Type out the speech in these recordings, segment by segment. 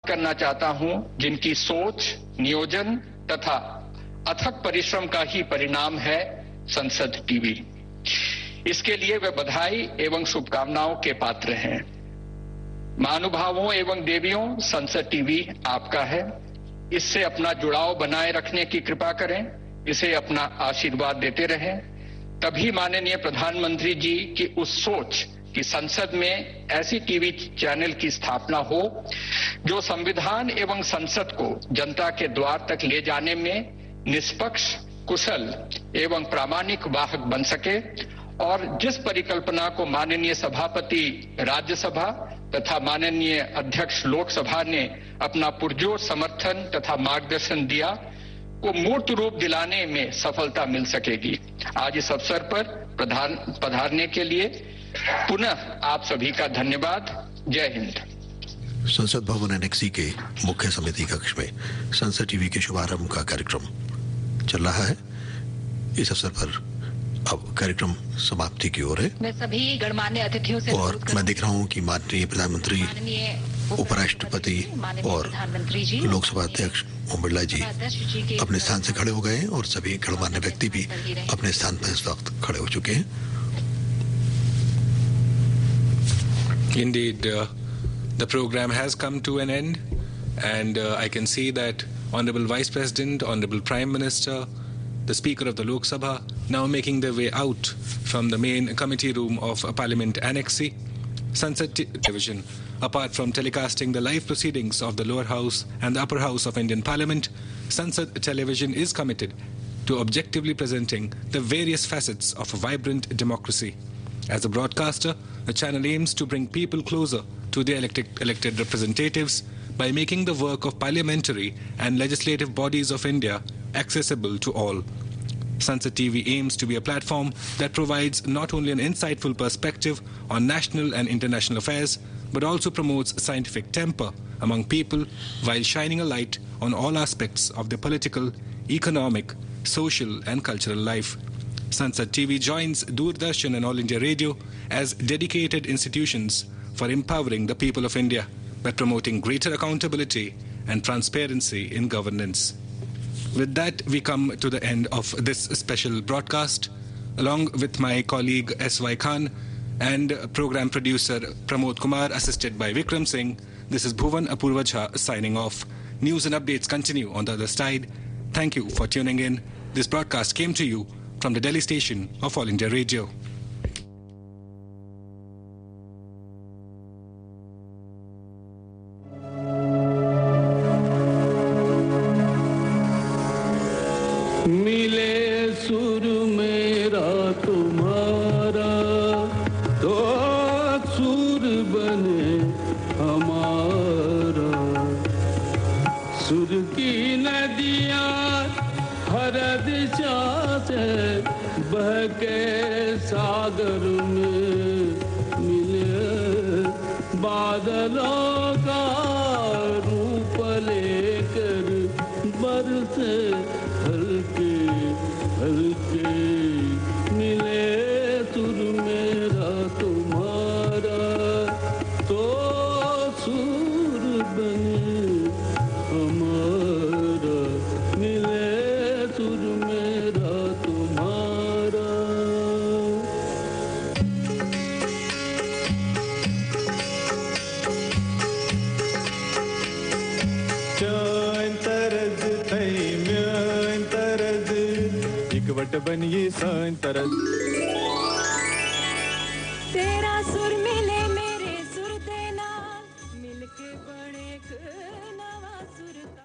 करना चाहता हूं जिनकी सोच नियोजन तथा अथक परिश्रम का ही परिणाम है संसद टीवी इसके लिए वे बधाई एवं शुभकामनाओं के पात्र हैं महानुभावों एवं देवियों संसद टीवी आपका है इससे अपना जुड़ाव बनाए रखने की कृपा करें इसे अपना आशीर्वाद देते रहें तभी माननीय प्रधानमंत्री जी की उस सोच कि संसद में ऐसी टीवी चैनल की स्थापना हो जो संविधान एवं संसद को जनता के द्वार तक ले जाने में निष्पक्ष कुशल एवं प्रामाणिक वाहक बन सके और जिस परिकल्पना को माननीय सभापति राज्यसभा तथा माननीय अध्यक्ष लोकसभा ने अपना पुरजोर समर्थन तथा मार्गदर्शन दिया को मूर्त रूप दिलाने में सफलता मिल सकेगी आज इस अवसर पर प्रधान पधारने के लिए पुनः आप सभी का धन्यवाद जय हिंद संसद भवन एनेक्सी के मुख्य समिति कक्ष में संसद टीवी के शुभारंभ का कार्यक्रम चल रहा है इस अवसर पर अब कार्यक्रम समाप्ति की ओर है मैं सभी गणमान्य अतिथियों से और अनुरोध मैं देख रहा हूँ कि माननीय प्रधानमंत्री माननीय उपराष्ट्रपति माननीय और प्रधानमंत्री जी लोकसभा अध्यक्ष ओम बिरला जी अध्यक्ष जी के अपने स्थान से खड़े हो गए हैं और सभी गणमान्य व्यक्ति भी अपने स्थान पर इस वक्त खड़े हो चुके हैं Indeed, uh, the program has come to an end, and uh, I can see that Honorable Vice President, Honorable Prime Minister, the Speaker of the Lok Sabha now making their way out from the main committee room of Parliament Annexy. Sunset T- Television, apart from telecasting the live proceedings of the lower house and the upper house of Indian Parliament, Sunset Television is committed to objectively presenting the various facets of a vibrant democracy. As a broadcaster, the channel aims to bring people closer to their elected, elected representatives by making the work of parliamentary and legislative bodies of India accessible to all. Sunset TV aims to be a platform that provides not only an insightful perspective on national and international affairs, but also promotes scientific temper among people while shining a light on all aspects of their political, economic, social, and cultural life. Sunset TV joins Doordarshan and All India Radio as dedicated institutions for empowering the people of India by promoting greater accountability and transparency in governance. With that, we come to the end of this special broadcast. Along with my colleague S.Y. Khan and program producer Pramod Kumar, assisted by Vikram Singh, this is Bhuvan Apurva Jha signing off. News and updates continue on the other side. Thank you for tuning in. This broadcast came to you from the Delhi station of All India Radio. मिले सुर मेरा तुम्हारा तो सुर बने हमारा सुर की नदियाँ हर दिशा से बह के सागर में मिले बादलों का रूप लेकर बरसे हल्के हल्के मिले सुर मेरा तुम्हारा तो सुर बने हमारा मिले सुर मेरा तुम्हारा Chön tarız thay mön tarız इकवट बनिए सन तरस तेरा सुर मिले मेरे सुर दे नाल मिलके बने एक नवा सुर ता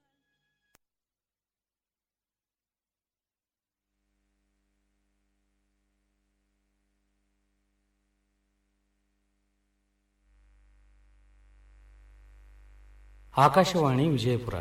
ಆಕಾಶವಾಣಿ ವಿಜಯಪುರ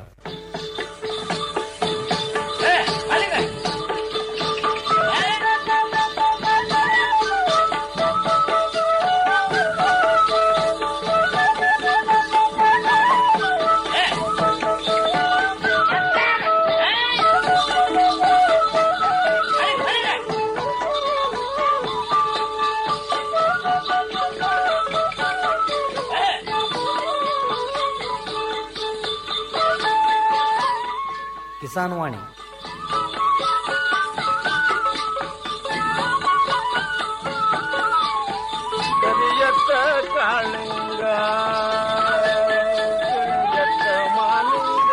ಕಿಸಾನ್ ವಾಣಿ ಕರಿಯತ್ತ ಕಾಳಿಂಗ ಕರಿಯತ್ತ ಮಾಲಿಂಗ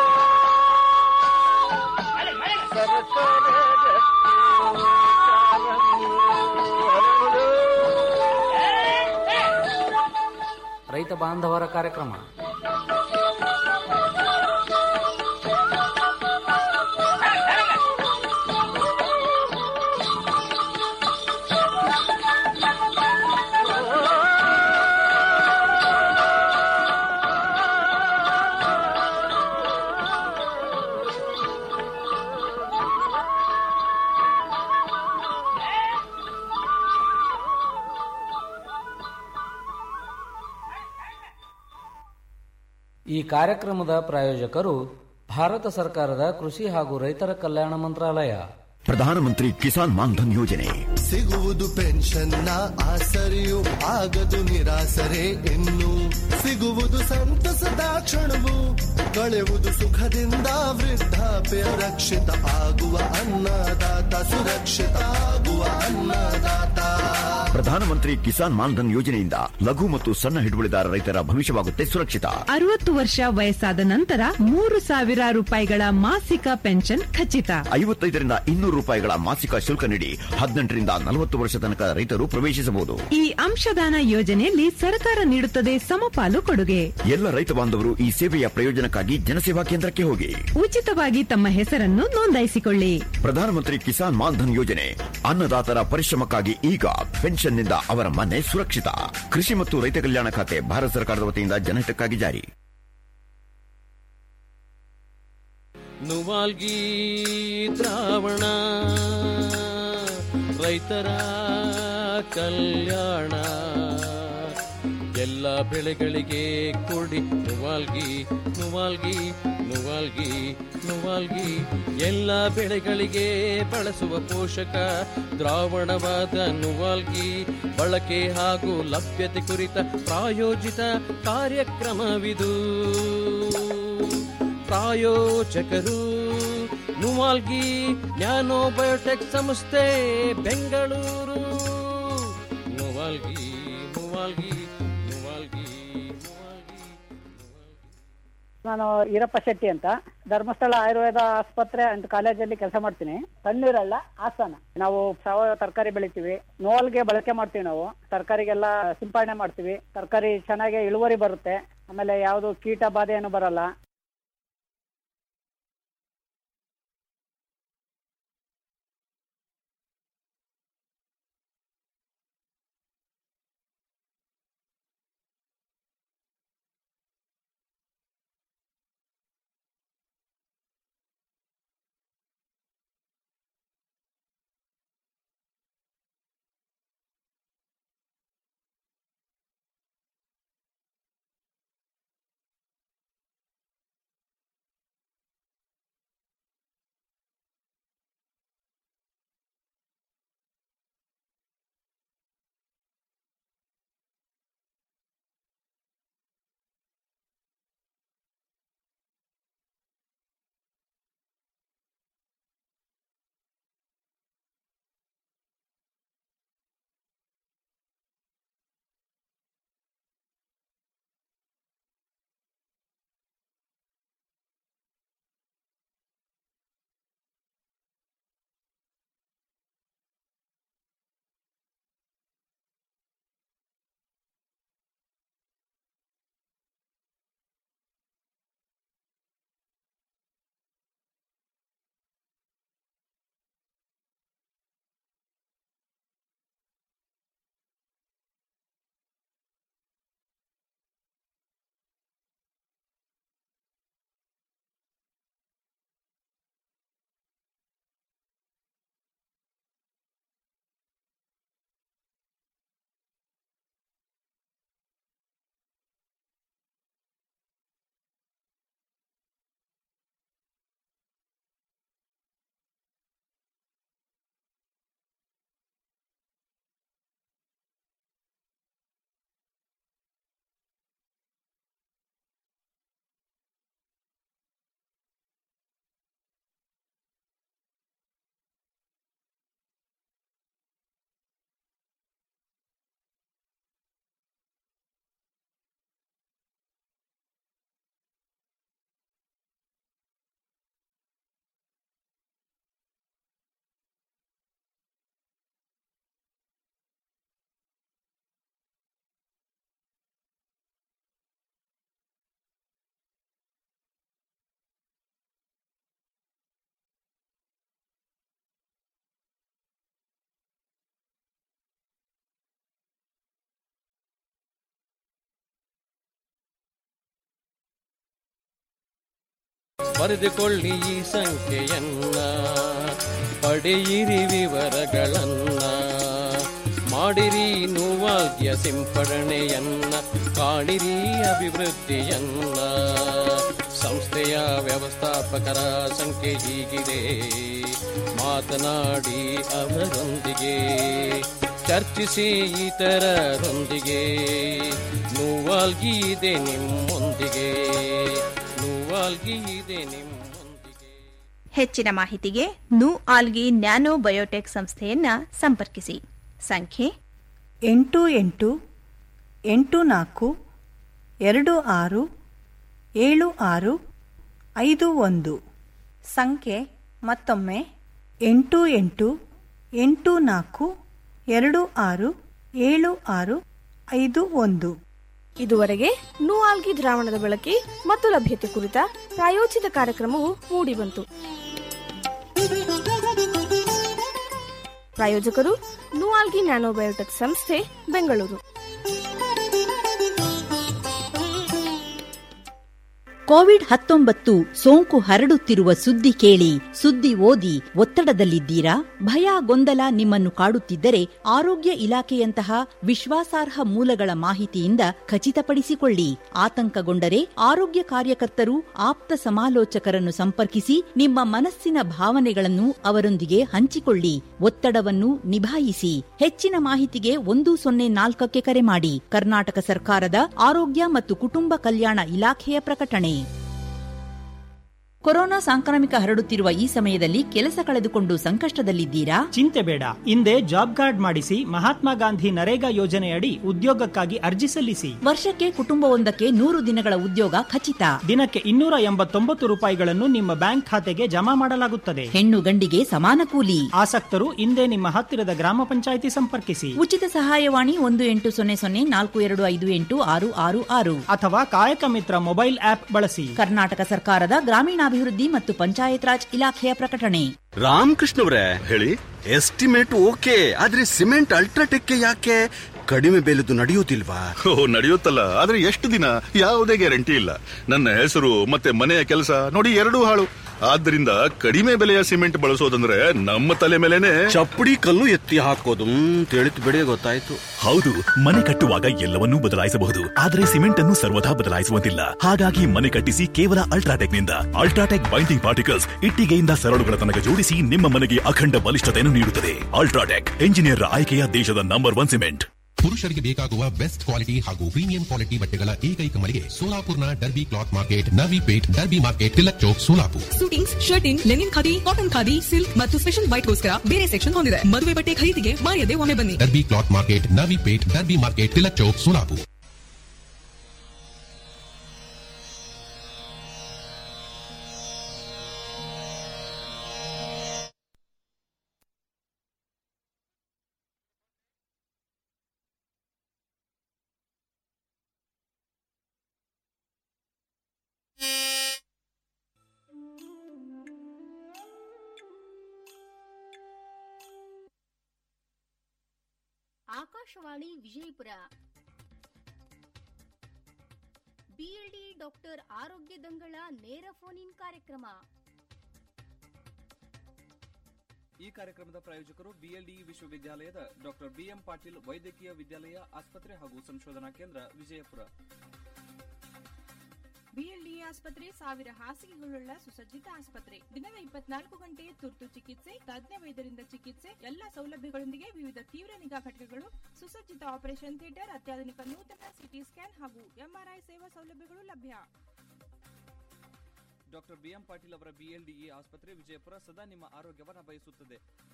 ಸರಸರ ಗಟ್ಟಿ ಕಾಲಂಗಿ ಹರಳು. ರೈತ ಬಾಂಧವರ ಕಾರ್ಯಕ್ರಮ ಈ ಕಾರ್ಯಕ್ರಮದ ಪ್ರಾಯೋಜಕರು ಭಾರತ ಸರ್ಕಾರದ ಕೃಷಿ ಹಾಗೂ ರೈತರ ಕಲ್ಯಾಣ ಮಂತ್ರಾಲಯ ಪ್ರಧಾನಮಂತ್ರಿ ಕಿಸಾನ್ ಮಾನ್ಧನ್ ಯೋಜನೆ ಸಿಗುವುದು ಪೆನ್ಷನ್ನ ಆಸರೆಯು ಆಗದು ನಿರಾಸರೆ ಇನ್ನು ಸಿಗುವುದು ಸಂತಸದ ಕ್ಷಣವು ಕಳೆಯುವುದು ಸುಖದಿಂದ ವೃದ್ಧಾಪ್ಯ ರಕ್ಷಿತ ಆಗುವ ಅನ್ನದಾತ ಸುರಕ್ಷಿತ ಆಗುವ ಅನ್ನದಾತ ಪ್ರಧಾನಮಂತ್ರಿ ಕಿಸಾನ್ ಮಾನ್ಧನ್ ಯೋಜನೆಯಿಂದ ಲಘು ಮತ್ತು ಸಣ್ಣ ಹಿಡುವಳಿದಾರ ರೈತರ ಭವಿಷ್ಯವಾಗುತ್ತೆ ಸುರಕ್ಷಿತ ಅರವತ್ತು ವರ್ಷ ವಯಸ್ಸಾದ ನಂತರ ಮೂರು ಸಾವಿರ ರೂಪಾಯಿಗಳ ಮಾಸಿಕ ಪೆನ್ಷನ್ ಖಚಿತ ಐವತ್ತೈದರಿಂದ ಇನ್ನೂರು ರೂಪಾಯಿಗಳ ಮಾಸಿಕ ಶುಲ್ಕ ನೀಡಿ ಹದಿನೆಂಟರಿಂದ ನಲವತ್ತು ವರ್ಷ ತನಕ ರೈತರು ಪ್ರವೇಶಿಸಬಹುದು ಈ ಅಂಶದಾನ ಯೋಜನೆಯಲ್ಲಿ ಸರ್ಕಾರ ನೀಡುತ್ತದೆ ಸಮಪಾಲು ಕೊಡುಗೆ ಎಲ್ಲ ರೈತ ಬಾಂಧವರು ಈ ಸೇವೆಯ ಪ್ರಯೋಜನಕ್ಕಾಗಿ ಜನಸೇವಾ ಕೇಂದ್ರಕ್ಕೆ ಹೋಗಿ ಉಚಿತವಾಗಿ ತಮ್ಮ ಹೆಸರನ್ನು ನೋಂದಾಯಿಸಿಕೊಳ್ಳಿ ಪ್ರಧಾನಮಂತ್ರಿ ಕಿಸಾನ್ ಮಾನ್ಧನ್ ಯೋಜನೆ ಅನ್ನದಾತರ ಪರಿಶ್ರಮಕ್ಕಾಗಿ ಈಗ ಪೆನ್ಷನ್ನಿಂದ ಅವರ ಮನೆ ಸುರಕ್ಷಿತ ಕೃಷಿ ಮತ್ತು ರೈತ ಕಲ್ಯಾಣ ಖಾತೆ ಭಾರತ ಸರ್ಕಾರದ ವತಿಯಿಂದ ಜನಹಿತಕ್ಕಾಗಿ ಜಾರಿ ನುವಾಲ್ಗಿ ದ್ರಾವಣ ರೈತರ ಕಲ್ಯಾಣ ಎಲ್ಲ ಬೆಳೆಗಳಿಗೆ ಕೊಡಿ ನುವಾಲ್ಗಿ ನುವಾಲ್ಗಿ ನುವಾಲ್ಗಿ ನುವಾಲ್ಗಿ ಎಲ್ಲ ಬೆಳೆಗಳಿಗೆ ಬಳಸುವ ಪೋಷಕ ದ್ರಾವಣವಾದ ನುವಾಲ್ಗಿ ಬಳಕೆ ಹಾಗೂ ಲಭ್ಯತೆ ಕುರಿತ ಪ್ರಾಯೋಜಿತ ಕಾರ್ಯಕ್ರಮವಿದು ಪ್ರಾಯೋಜಕರು ನುವಾಲ್ಗಿ ನ್ಯಾನೋ ಬಯೋಟೆಕ್ ಸಂಸ್ಥೆ ಬೆಂಗಳೂರು ನುವಾಲ್ಗಿ ನುವಾಲ್ಗಿ ನುವಾಲ್ಗಿ ನಾನು ಈರಪ್ಪ ಶೆಟ್ಟಿ ಅಂತ ಧರ್ಮಸ್ಥಳ ಆಯುರ್ವೇದ ಆಸ್ಪತ್ರೆ ಅಂಡ್ ಕಾಲೇಜಲ್ಲಿ ಕೆಲಸ ಮಾಡ್ತೀನಿ ತಣ್ಣೀರಳ್ಳ ಹಾಸನ ನಾವು ಸಾವಯವ ತರಕಾರಿ ಬೆಳಿತೀವಿ ನೋಲ್ಗೆ ಬಳಕೆ ಮಾಡ್ತೀವಿ ನಾವು ತರಕಾರಿಗೆಲ್ಲ ಸಿಂಪಡಣೆ ಮಾಡ್ತೀವಿ ತರಕಾರಿ ಚೆನ್ನಾಗಿ ಇಳುವರಿ ಬರುತ್ತೆ ಆಮೇಲೆ ಯಾವುದು ಕೀಟ ಬಾಧೆ ಏನು ಬರಲ್ಲ ಬರೆದುಕೊಳ್ಳಿ ಈ ಸಂಖ್ಯೆಯನ್ನ ಪಡೆಯಿರಿ ವಿವರಗಳನ್ನ ಮಾಡಿರಿ ನೋವಾಗ್ಯ ಸಿಂಪಡಣೆಯನ್ನ ಕಾಣಿರಿ ಅಭಿವೃದ್ಧಿಯನ್ನ ಸಂಸ್ಥೆಯ ವ್ಯವಸ್ಥಾಪಕರ ಸಂಖ್ಯೆ ಹೀಗಿದೆ ಮಾತನಾಡಿ ಅವರೊಂದಿಗೆ ಚರ್ಚಿಸಿ ಇತರರೊಂದಿಗೆ ನೋವಾಲ್ಗಿ ಇದೆ ನಿಮ್ಮೊಂದಿಗೆ ನೋವಾಲ್ಗಿ ಇದೆ ನಿಮ್ಮ ಹೆಚ್ಚಿನ ಮಾಹಿತಿಗೆ ನು ಆಲ್ಗಿ ನ್ಯಾನೋ ಬಯೋಟೆಕ್ ಸಂಸ್ಥೆಯನ್ನ ಸಂಪರ್ಕಿಸಿ ಸಂಖ್ಯೆ ಎಂಟು ಎಂಟು ಎಂಟು ನಾಲ್ಕು ಎರಡು ಆರು ಏಳು ಆರು ಐದು ಒಂದು ಸಂಖ್ಯೆ ಮತ್ತೊಮ್ಮೆ ಎಂಟು ಎಂಟು ಎಂಟು ನಾಲ್ಕು ಎರಡು ಆರು ಏಳು ಆರು ಐದು ಒಂದು ಇದುವರೆಗೆ ನೂಆಲ್ಗಿ ದ್ರಾವಣದ ಬಳಕೆ ಮತ್ತು ಲಭ್ಯತೆ ಕುರಿತ ಪ್ರಾಯೋಜಿತ ಕಾರ್ಯಕ್ರಮವು ಮೂಡಿಬಂತು ಪ್ರಾಯೋಜಕರು ನೂಆಲ್ಗಿ ನ್ಯಾನೋಬಯೋಟೆಕ್ ಸಂಸ್ಥೆ ಬೆಂಗಳೂರು ಕೋವಿಡ್ ಹತ್ತೊಂಬತ್ತು ಸೋಂಕು ಹರಡುತ್ತಿರುವ ಸುದ್ದಿ ಕೇಳಿ ಸುದ್ದಿ ಓದಿ ಒತ್ತಡದಲ್ಲಿದ್ದೀರಾ ಭಯ ಗೊಂದಲ ನಿಮ್ಮನ್ನು ಕಾಡುತ್ತಿದ್ದರೆ ಆರೋಗ್ಯ ಇಲಾಖೆಯಂತಹ ವಿಶ್ವಾಸಾರ್ಹ ಮೂಲಗಳ ಮಾಹಿತಿಯಿಂದ ಖಚಿತಪಡಿಸಿಕೊಳ್ಳಿ ಆತಂಕಗೊಂಡರೆ ಆರೋಗ್ಯ ಕಾರ್ಯಕರ್ತರು ಆಪ್ತ ಸಮಾಲೋಚಕರನ್ನು ಸಂಪರ್ಕಿಸಿ ನಿಮ್ಮ ಮನಸ್ಸಿನ ಭಾವನೆಗಳನ್ನು ಅವರೊಂದಿಗೆ ಹಂಚಿಕೊಳ್ಳಿ ಒತ್ತಡವನ್ನು ನಿಭಾಯಿಸಿ ಹೆಚ್ಚಿನ ಮಾಹಿತಿಗೆ ಒಂದು ಸೊನ್ನೆ ನಾಲ್ಕಕ್ಕೆ ಕರೆ ಮಾಡಿ ಕರ್ನಾಟಕ ಸರ್ಕಾರದ ಆರೋಗ್ಯ ಮತ್ತು ಕುಟುಂಬ ಕಲ್ಯಾಣ ಇಲಾಖೆಯ ಪ್ರಕಟಣೆ ಕೊರೋನಾ ಸಾಂಕ್ರಾಮಿಕ ಹರಡುತ್ತಿರುವ ಈ ಸಮಯದಲ್ಲಿ ಕೆಲಸ ಕಳೆದುಕೊಂಡು ಸಂಕಷ್ಟದಲ್ಲಿದ್ದೀರಾ ಚಿಂತೆ ಬೇಡ ಹಿಂದೆ ಜಾಬ್ ಕಾರ್ಡ್ ಮಾಡಿಸಿ ಮಹಾತ್ಮ ಗಾಂಧಿ ನರೇಗಾ ಯೋಜನೆಯಡಿ ಉದ್ಯೋಗಕ್ಕಾಗಿ ಅರ್ಜಿ ಸಲ್ಲಿಸಿ ವರ್ಷಕ್ಕೆ ಕುಟುಂಬವೊಂದಕ್ಕೆ ನೂರು ದಿನಗಳ ಉದ್ಯೋಗ ಖಚಿತ ದಿನಕ್ಕೆ ಇನ್ನೂರ ಎಂಬತ್ತೊಂಬತ್ತು ರೂಪಾಯಿಗಳನ್ನು ನಿಮ್ಮ ಬ್ಯಾಂಕ್ ಖಾತೆಗೆ ಜಮಾ ಮಾಡಲಾಗುತ್ತದೆ ಹೆಣ್ಣು ಗಂಡಿಗೆ ಸಮಾನ ಕೂಲಿ ಆಸಕ್ತರು ಹಿಂದೆ ನಿಮ್ಮ ಹತ್ತಿರದ ಗ್ರಾಮ ಪಂಚಾಯಿತಿ ಸಂಪರ್ಕಿಸಿ ಉಚಿತ ಸಹಾಯವಾಣಿ ಒಂದು ಎಂಟು ಸೊನ್ನೆ ಸೊನ್ನೆ ನಾಲ್ಕು ಎರಡು ಐದು ಎಂಟು ಆರು ಆರು ಆರು ಅಥವಾ ಕಾಯಕ ಮಿತ್ರ ಮೊಬೈಲ್ ಆಪ್ ಬಳಸಿ ಕರ್ನಾಟಕ ಸರ್ಕಾರದ ಗ್ರಾಮೀಣಾಭಿವೃದ್ಧಿ ಮತ್ತು ಪಂಚಾಯತ್ ರಾಜ್ ಇಲಾಖೆಯ ಪ್ರಕಟಣೆ ರಾಮಕೃಷ್ಣವ್ರೆ ಹೇಳಿ ಎಸ್ಟಿಮೇಟ್ ಓಕೆ ಆದ್ರೆ ಸಿಮೆಂಟ್ ಅಲ್ಟ್ರಾಟೆಕ್ ಯಾಕೆ ಕಡಿಮೆ ಬೆಲೆದು ನಡೆಯುವುದಿಲ್ವಾ ಓ ನಡೆಯುತ್ತಲ್ಲ ಆದ್ರೆ ಎಷ್ಟು ದಿನ ಯಾವುದೇ ಗ್ಯಾರಂಟಿ ಇಲ್ಲ ನನ್ನ ಹೆಸರು ಮತ್ತೆ ಮನೆಯ ಕೆಲಸ ನೋಡಿ ಎರಡೂ ಹಾಳು ಆದ್ದರಿಂದ ಕಡಿಮೆ ಬೆಲೆಯ ಸಿಮೆಂಟ್ ಬಳಸೋದಂದ್ರೆ ನಮ್ಮ ತಲೆ ಮೇಲೆನೆ ಚಪ್ಪಡಿ ಕಲ್ಲು ಎತ್ತಿ ಹಾಕೋದು ತಿಳಿತು ಬಿಡಿ ಗೊತ್ತಾಯ್ತು ಹೌದು ಮನೆ ಕಟ್ಟುವಾಗ ಎಲ್ಲವನ್ನೂ ಬದಲಾಯಿಸಬಹುದು ಆದರೆ ಸಿಮೆಂಟ್ ಅನ್ನು ಸರ್ವದಾ ಬದಲಾಯಿಸುವಂತಿಲ್ಲ ಹಾಗಾಗಿ ಮನೆ ಕಟ್ಟಿಸಿ ಕೇವಲ ಅಲ್ಟ್ರಾಟೆಕ್ ನಿಂದ ಅಲ್ಟ್ರಾಟೆಕ್ ಬೈಂಡಿಂಗ್ ಪಾರ್ಟಿಕಲ್ಸ್ ಇಟ್ಟಿಗೆಯಿಂದ ಸರಳುಗಳ ತನಕ ಜೋಡಿಸಿ ನಿಮ್ಮ ಮನೆಗೆ ಅಖಂಡ ಬಲಿಷ್ಠತೆಯನ್ನು ನೀಡುತ್ತದೆ ಅಲ್ಟ್ರಾಟೆಕ್ ಎಂಜಿನಿಯರ್ ಆಯ್ಕೆಯ ದೇಶದ ನಂಬರ್ ಒನ್ ಸಿಮೆಂಟ್ ಪುರುಷರಿಗೆ ಬೇಕಾಗುವ ಬೆಸ್ಟ್ ಕ್ವಾಲಿಟಿ ಹಾಗೂ ಪ್ರೀಮಿಯಂ ಕ್ವಾಲಿಟಿ ಬಟ್ಟೆಗಳ ಏಕೈಕ ಮಳಿಗೆ ಸೋಲಾಪುರ್ನ Derby cloth market Navi Peth Derby market Tilak Chowk Solapur suitings shirting linen khadi cotton khadi silk ಮತ್ತು ಸ್ಪೆಷಲ್ ವೈಟ್ಗೋಸ್ಕರ ಬೇರೆ ಸೆಕ್ಷನ್ ಹೊಂದಿದೆ ಮದುವೆ ಬಟ್ಟೆ ಖರೀದಿಗೆ ಮಾಯದೆ ಒಮ್ಮೆ ಬನ್ನಿ Derby cloth market Navi Peth Derby market Tilak Chowk Solapur Akashvani Vijayapura BLD doctor ಆರೋಗ್ಯ ದಂಗಳ ನೇರ ಫೋನ್ ಇನ್ ಕಾರ್ಯಕ್ರಮ ಈ ಕಾರ್ಯಕ್ರಮದ ಪ್ರಾಯೋಜಕರು ಬಿಎಲ್ಡಿ ವಿಶ್ವವಿದ್ಯಾಲಯದ ಡಾಕ್ಟರ್ ಬಿಎಂ ಪಾಟೀಲ್ ವೈದ್ಯಕೀಯ ವಿದ್ಯಾಲಯ ಆಸ್ಪತ್ರೆ ಹಾಗೂ ಸಂಶೋಧನಾ ಕೇಂದ್ರ ವಿಜಯಪುರ ಬಿಎಲ್ಡಿಎ ಆಸ್ಪತ್ರೆ ಸಾವಿರ ಹಾಸಿಗೆಗಳುಳ್ಳ ಸುಸಜ್ಜಿತ ಆಸ್ಪತ್ರೆ ದಿನದ ಇಪ್ಪತ್ನಾಲ್ಕು ಗಂಟೆ ತುರ್ತು ಚಿಕಿತ್ಸೆ ತಜ್ಞ ವೈದ್ಯರಿಂದ ಚಿಕಿತ್ಸೆ ಎಲ್ಲಾ ಸೌಲಭ್ಯಗಳೊಂದಿಗೆ ವಿವಿಧ ತೀವ್ರ ನಿಗಾ ಘಟಕಗಳು ಸುಸಜ್ಜಿತ ಆಪರೇಷನ್ ಥಿಯೇಟರ್ ಅತ್ಯಾಧುನಿಕ ನೂತನ ಸಿಟಿ ಸ್ಕ್ಯಾನ್ ಹಾಗೂ ಎಂಆರ್ಐ ಸೇವಾ ಸೌಲಭ್ಯಗಳು ಲಭ್ಯ ಡಾಕ್ಟರ್ ಬಿಎಂ ಪಾಟೀಲ್ ಅವರ ಬಿಎಲ್ಡಿಇ ಆಸ್ಪತ್ರೆ ವಿಜಯಪುರ ಸದಾ ನಿಮ್ಮ ಆರೋಗ್ಯವನ್ನ ಬಯಸುತ್ತದೆ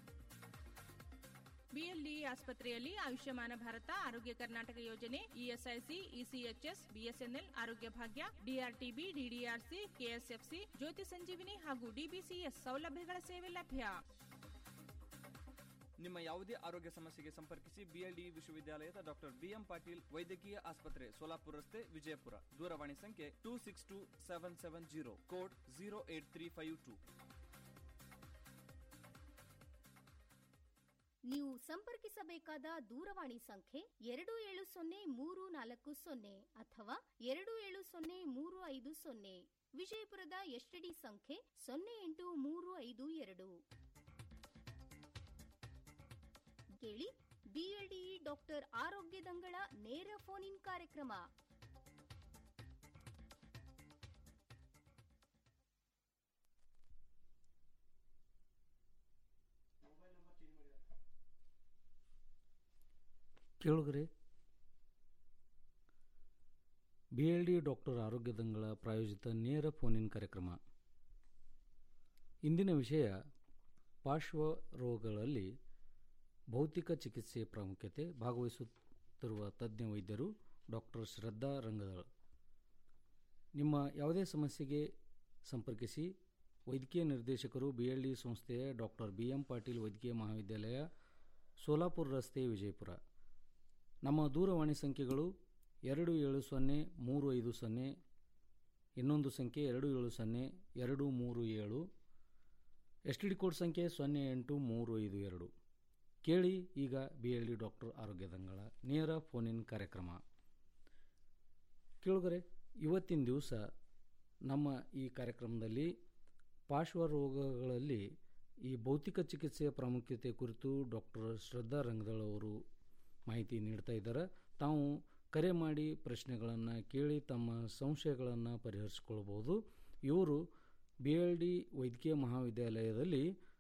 ಬಿಎಲ್ಡಿಇ ಆಸ್ಪತ್ರೆಯಲ್ಲಿ ಆಯುಷ್ಯಮಾನ ಭಾರತ ಆರೋಗ್ಯ ಕರ್ನಾಟಕ ಯೋಜನೆ ಇಎಸ್ಐಸಿ ಇಸಿಎಚ್ಎಸ್ ಬಿಎಸ್ಎನ್ಎಲ್ ಆರೋಗ್ಯ ಭಾಗ್ಯ ಡಿಆರ್ಟಿಬಿ ಡಿಡಿಆರ್ಸಿ ಕೆಎಸ್ಎಫ್ಸಿ ಜ್ಯೋತಿ ಸಂಜೀವಿನಿ ಹಾಗೂ ಡಿಬಿಸಿಎಸ್ ಸೌಲಭ್ಯಗಳ ಸೇವೆ ಲಭ್ಯ ನಿಮ್ಮ ಯಾವುದೇ ಆರೋಗ್ಯ ಸಮಸ್ಯೆಗೆ ಸಂಪರ್ಕಿಸಿ ಬಿಎಲ್ಡಿ ವಿಶ್ವವಿದ್ಯಾಲಯದ ಡಾಕ್ಟರ್ ಬಿಎಂ ಪಾಟೀಲ್ ವೈದ್ಯಕೀಯ ಆಸ್ಪತ್ರೆ ಸೋಲಾಪುರ ರಸ್ತೆ ವಿಜಯಪುರ ದೂರವಾಣಿ ಸಂಖ್ಯೆ two six two seven seven zero code zero eight three five two ನೀವು ಸಂಪರ್ಕಿಸಬೇಕಾದ ದೂರವಾಣಿ ಸಂಖ್ಯೆ ಎರಡು ಏಳು ಸೊನ್ನೆ ಮೂರು ನಾಲ್ಕು ಸೊನ್ನೆ ಅಥವಾ ಎರಡು ಏಳು ಸೊನ್ನೆ ಮೂರು ಐದು ಸೊನ್ನೆ ವಿಜಯಪುರದ ಎಸ್ಟಿಡಿ ಸಂಖ್ಯೆ ಸೊನ್ನೆ ಎಂಟು ಮೂರು ಐದು ಎರಡು ಕೇಳಿ ಬಿಎಲ್ಡಿಇ ಡಾಕ್ಟರ್ ಆರೋಗ್ಯ ದಂಗಳ ನೇರ ಫೋನ್ ಇನ್ ಕಾರ್ಯಕ್ರಮ ಕೇಳುಗರೆ ಬಿ ಎಲ್ ಡಿ ಡಾಕ್ಟರ್ ಆರೋಗ್ಯ ದಂಗಳ ಪ್ರಾಯೋಜಿತ ನೇರ ಫೋನಿನ್ ಕಾರ್ಯಕ್ರಮ ಇಂದಿನ ವಿಷಯ ಪಾರ್ಶ್ವ ರೋಗಗಳಲ್ಲಿ ಭೌತಿಕ ಚಿಕಿತ್ಸೆಯ ಪ್ರಾಮುಖ್ಯತೆ ಭಾಗವಹಿಸುತ್ತಿರುವ ತಜ್ಞ ವೈದ್ಯರು ಡಾಕ್ಟರ್ ಶ್ರದ್ಧಾ ರಂಗದಳ ನಿಮ್ಮ ಯಾವುದೇ ಸಮಸ್ಯೆಗೆ ಸಂಪರ್ಕಿಸಿ ವೈದ್ಯಕೀಯ ನಿರ್ದೇಶಕರು ಬಿ ಎಲ್ ಡಿ ಸಂಸ್ಥೆಯ ಡಾಕ್ಟರ್ ಬಿ ಎಂ ಪಾಟೀಲ್ ವೈದ್ಯಕೀಯ ಮಹಾವಿದ್ಯಾಲಯ ಸೋಲಾಪುರ ರಸ್ತೆ ವಿಜಯಪುರ ನಮ್ಮ ದೂರವಾಣಿ ಸಂಖ್ಯೆಗಳು ಎರಡು ಏಳು ಸೊನ್ನೆ ಮೂರು ಐದು ಸೊನ್ನೆ ಇನ್ನೊಂದು ಸಂಖ್ಯೆ ಎರಡು ಏಳು ಸೊನ್ನೆ ಎರಡು ಮೂರು ಏಳು ಎಸ್ ಟಿ ಡಿ ಕೋಡ್ ಸಂಖ್ಯೆ ಸೊನ್ನೆ ಎಂಟು ಮೂರು ಐದು ಎರಡು ಕೇಳಿ ಈಗ ಬಿ ಎಲ್ ಡಿ ಡಾಕ್ಟರ್ ಆರೋಗ್ಯ ದಂಗಳ ನೇರ ಫೋನಿನ್ ಕಾರ್ಯಕ್ರಮ ಕೇಳುಗರೆ ಇವತ್ತಿನ ದಿವಸ ನಮ್ಮ ಈ ಕಾರ್ಯಕ್ರಮದಲ್ಲಿ ಪಾರ್ಶ್ವ ರೋಗಗಳಲ್ಲಿ ಈ ಭೌತಿಕ ಚಿಕಿತ್ಸೆಯ ಪ್ರಾಮುಖ್ಯತೆ ಕುರಿತು ಡಾಕ್ಟರ್ ಶ್ರದ್ಧಾ ರಂಗದಳ್ ಅವರು ಮಾಹಿತಿ ನೀಡ್ತಾ ಇದ್ದಾರೆ ತಾವು ಕರೆ ಮಾಡಿ ಪ್ರಶ್ನೆಗಳನ್ನು ಕೇಳಿ ತಮ್ಮ ಸಂಶಯಗಳನ್ನು ಪರಿಹರಿಸಿಕೊಳ್ಬೋದು ಇವರು ಬಿ ಎಲ್ ಡಿ ವೈದ್ಯಕೀಯ ಮಹಾವಿದ್ಯಾಲಯದಲ್ಲಿ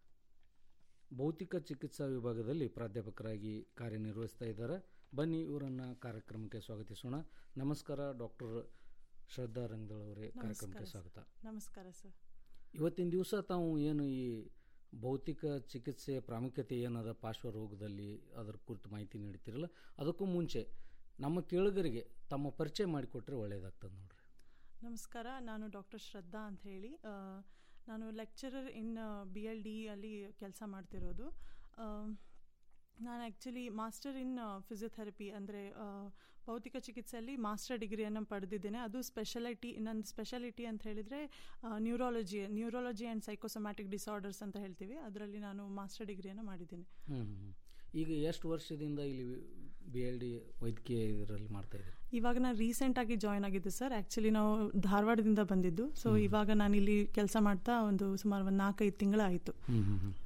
ಭೌತಿಕ ಚಿಕಿತ್ಸಾ ವಿಭಾಗದಲ್ಲಿ ಪ್ರಾಧ್ಯಾಪಕರಾಗಿ ಕಾರ್ಯನಿರ್ವಹಿಸ್ತಾ ಇದ್ದಾರೆ ಬನ್ನಿ ಇವರನ್ನು ಕಾರ್ಯಕ್ರಮಕ್ಕೆ ಸ್ವಾಗತಿಸೋಣ ನಮಸ್ಕಾರ ಡಾಕ್ಟರ್ ಶ್ರದ್ಧಾ ರಂಗದಳ್ ಅವರೇ ಕಾರ್ಯಕ್ರಮಕ್ಕೆ ಸ್ವಾಗತ ನಮಸ್ಕಾರ ಸರ್ ಇವತ್ತಿನ ದಿವಸ ತಾವು ಏನು ಈ ಭೌತಿಕ ಚಿಕಿತ್ಸೆಯ ಪ್ರಾಮುಖ್ಯತೆ ಏನದ ಪಾರ್ಶ್ವ ರೋಗದಲ್ಲಿ ಅದರ ಕುರಿತು ಮಾಹಿತಿ ನೀಡ್ತಿರಲ್ಲ ಅದಕ್ಕೂ ಮುಂಚೆ ನಮ್ಮ ಕೇಳುಗರಿಗೆ ತಮ್ಮ ಪರಿಚಯ ಮಾಡಿಕೊಟ್ರೆ ಒಳ್ಳೆಯದಾಗ್ತದೆ ನೋಡ್ರಿ ನಮಸ್ಕಾರ ನಾನು ಡಾಕ್ಟರ್ ಶ್ರದ್ಧಾ ಅಂತ ಹೇಳಿ ಆ, ನಾನು lecturer in B L D ಅಲ್ಲಿ ಕೆಲಸ ಮಾಡ್ತಿರೋದು ಆ, ನಾನು ಆ್ಯಕ್ಚುಲಿ ಮಾಸ್ಟರ್ ಇನ್ ಫಿಸಿಯೋಥೆರಪಿ ಅಂದರೆ ಭೌತಿಕ ಚಿಕಿತ್ಸೆಯಲ್ಲಿ ಮಾಸ್ಟರ್ ಡಿಗ್ರಿಯನ್ನು ಪಡೆದಿದ್ದೇನೆ ಅದು ಸ್ಪೆಷಾಲಿಟಿ ನನ್ನ ಸ್ಪೆಷಾಲಿಟಿ ಅಂತ ಹೇಳಿದರೆ neurology neurology and psychosomatic disorders ಅಂತ ಹೇಳ್ತೀವಿ ಅದರಲ್ಲಿ ನಾನು ಮಾಸ್ಟರ್ ಡಿಗ್ರಿಯನ್ನು ಮಾಡಿದ್ದೀನಿ ಹ್ಞೂ ಹ್ಞೂ ಈಗ ಎಷ್ಟು ವರ್ಷದಿಂದ ಇಲ್ಲಿ ಬಿ ಎಲ್ ಡಿ ವೈದ್ಯಕೀಯ ಇದರಲ್ಲಿ ಮಾಡ್ತಾ ಇದ್ದೀರಿ ಇವಾಗ ನಾನು ರೀಸೆಂಟಾಗಿ ಜಾಯ್ನ್ ಆಗಿದ್ದೆ ಸರ್ ಆ್ಯಕ್ಚುಲಿ ನಾವು ಧಾರವಾಡದಿಂದ ಬಂದಿದ್ದು ಸೊ ಇವಾಗ ನಾನು ಇಲ್ಲಿ ಕೆಲಸ ಮಾಡ್ತಾ ಒಂದು ಸುಮಾರು ಒಂದು ನಾಲ್ಕೈದು ತಿಂಗಳಾಯಿತು ಹ್ಞೂ ಹ್ಞೂ ಹ್ಞೂ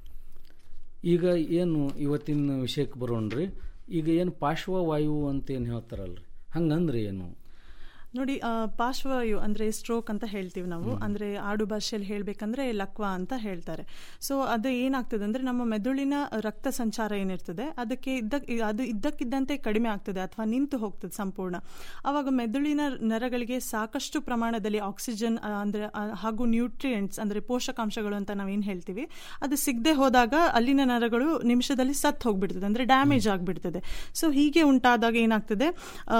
ಈಗ ಏನು ಇವತ್ತಿನ ವಿಷಯಕ್ಕೆ ಬರೋಣ್ರಿ ಈಗ ಏನು ಪಾರ್ಶ್ವವಾಯು ಅಂತ ಏನು ಹೇಳ್ತಾರಲ್ರಿ ಹಂಗಂದ್ರೆ ಏನು ನೋಡಿ ಆ, ಪಾರ್ಶ್ವವಾಯು ಅಂದರೆ ಸ್ಟ್ರೋಕ್ ಅಂತ ಹೇಳ್ತೀವಿ ನಾವು ಅಂದರೆ ಆಡು ಭಾಷೆಯಲ್ಲಿ ಹೇಳಬೇಕಂದ್ರೆ ಲಕ್ವ ಅಂತ ಹೇಳ್ತಾರೆ ಸೊ ಅದು ಏನಾಗ್ತದೆ ಅಂದರೆ ನಮ್ಮ ಮೆದುಳಿನ ರಕ್ತ ಸಂಚಾರ ಏನಿರ್ತದೆ ಅದಕ್ಕೆ ಇದ್ದಕ್ ಅದು ಇದ್ದಕ್ಕಿದ್ದಂತೆ ಕಡಿಮೆ ಆಗ್ತದೆ ಅಥವಾ ನಿಂತು ಹೋಗ್ತದೆ ಸಂಪೂರ್ಣ ಆವಾಗ ಮೆದುಳಿನ ನರಗಳಿಗೆ ಸಾಕಷ್ಟು ಪ್ರಮಾಣದಲ್ಲಿ ಆಕ್ಸಿಜನ್ ಆ, ಅಂದ್ರೆ ಆ, ಹಾಗೂ ನ್ಯೂಟ್ರಿಯೆಂಟ್ಸ್ ಅಂದರೆ ಪೋಷಕಾಂಶಗಳು ಅಂತ ನಾವೇನು ಹೇಳ್ತೀವಿ ಅದು ಸಿಗದೆ ಹೋದಾಗ ಅಲ್ಲಿನ ನರಗಳು ನಿಮಿಷದಲ್ಲಿ ಸತ್ತು ಹೋಗ್ಬಿಡ್ತದೆ ಅಂದರೆ ಡ್ಯಾಮೇಜ್ ಆಗಿಬಿಡ್ತದೆ ಸೊ ಹೀಗೆ ಉಂಟಾದಾಗ ಏನಾಗ್ತದೆ ಆ,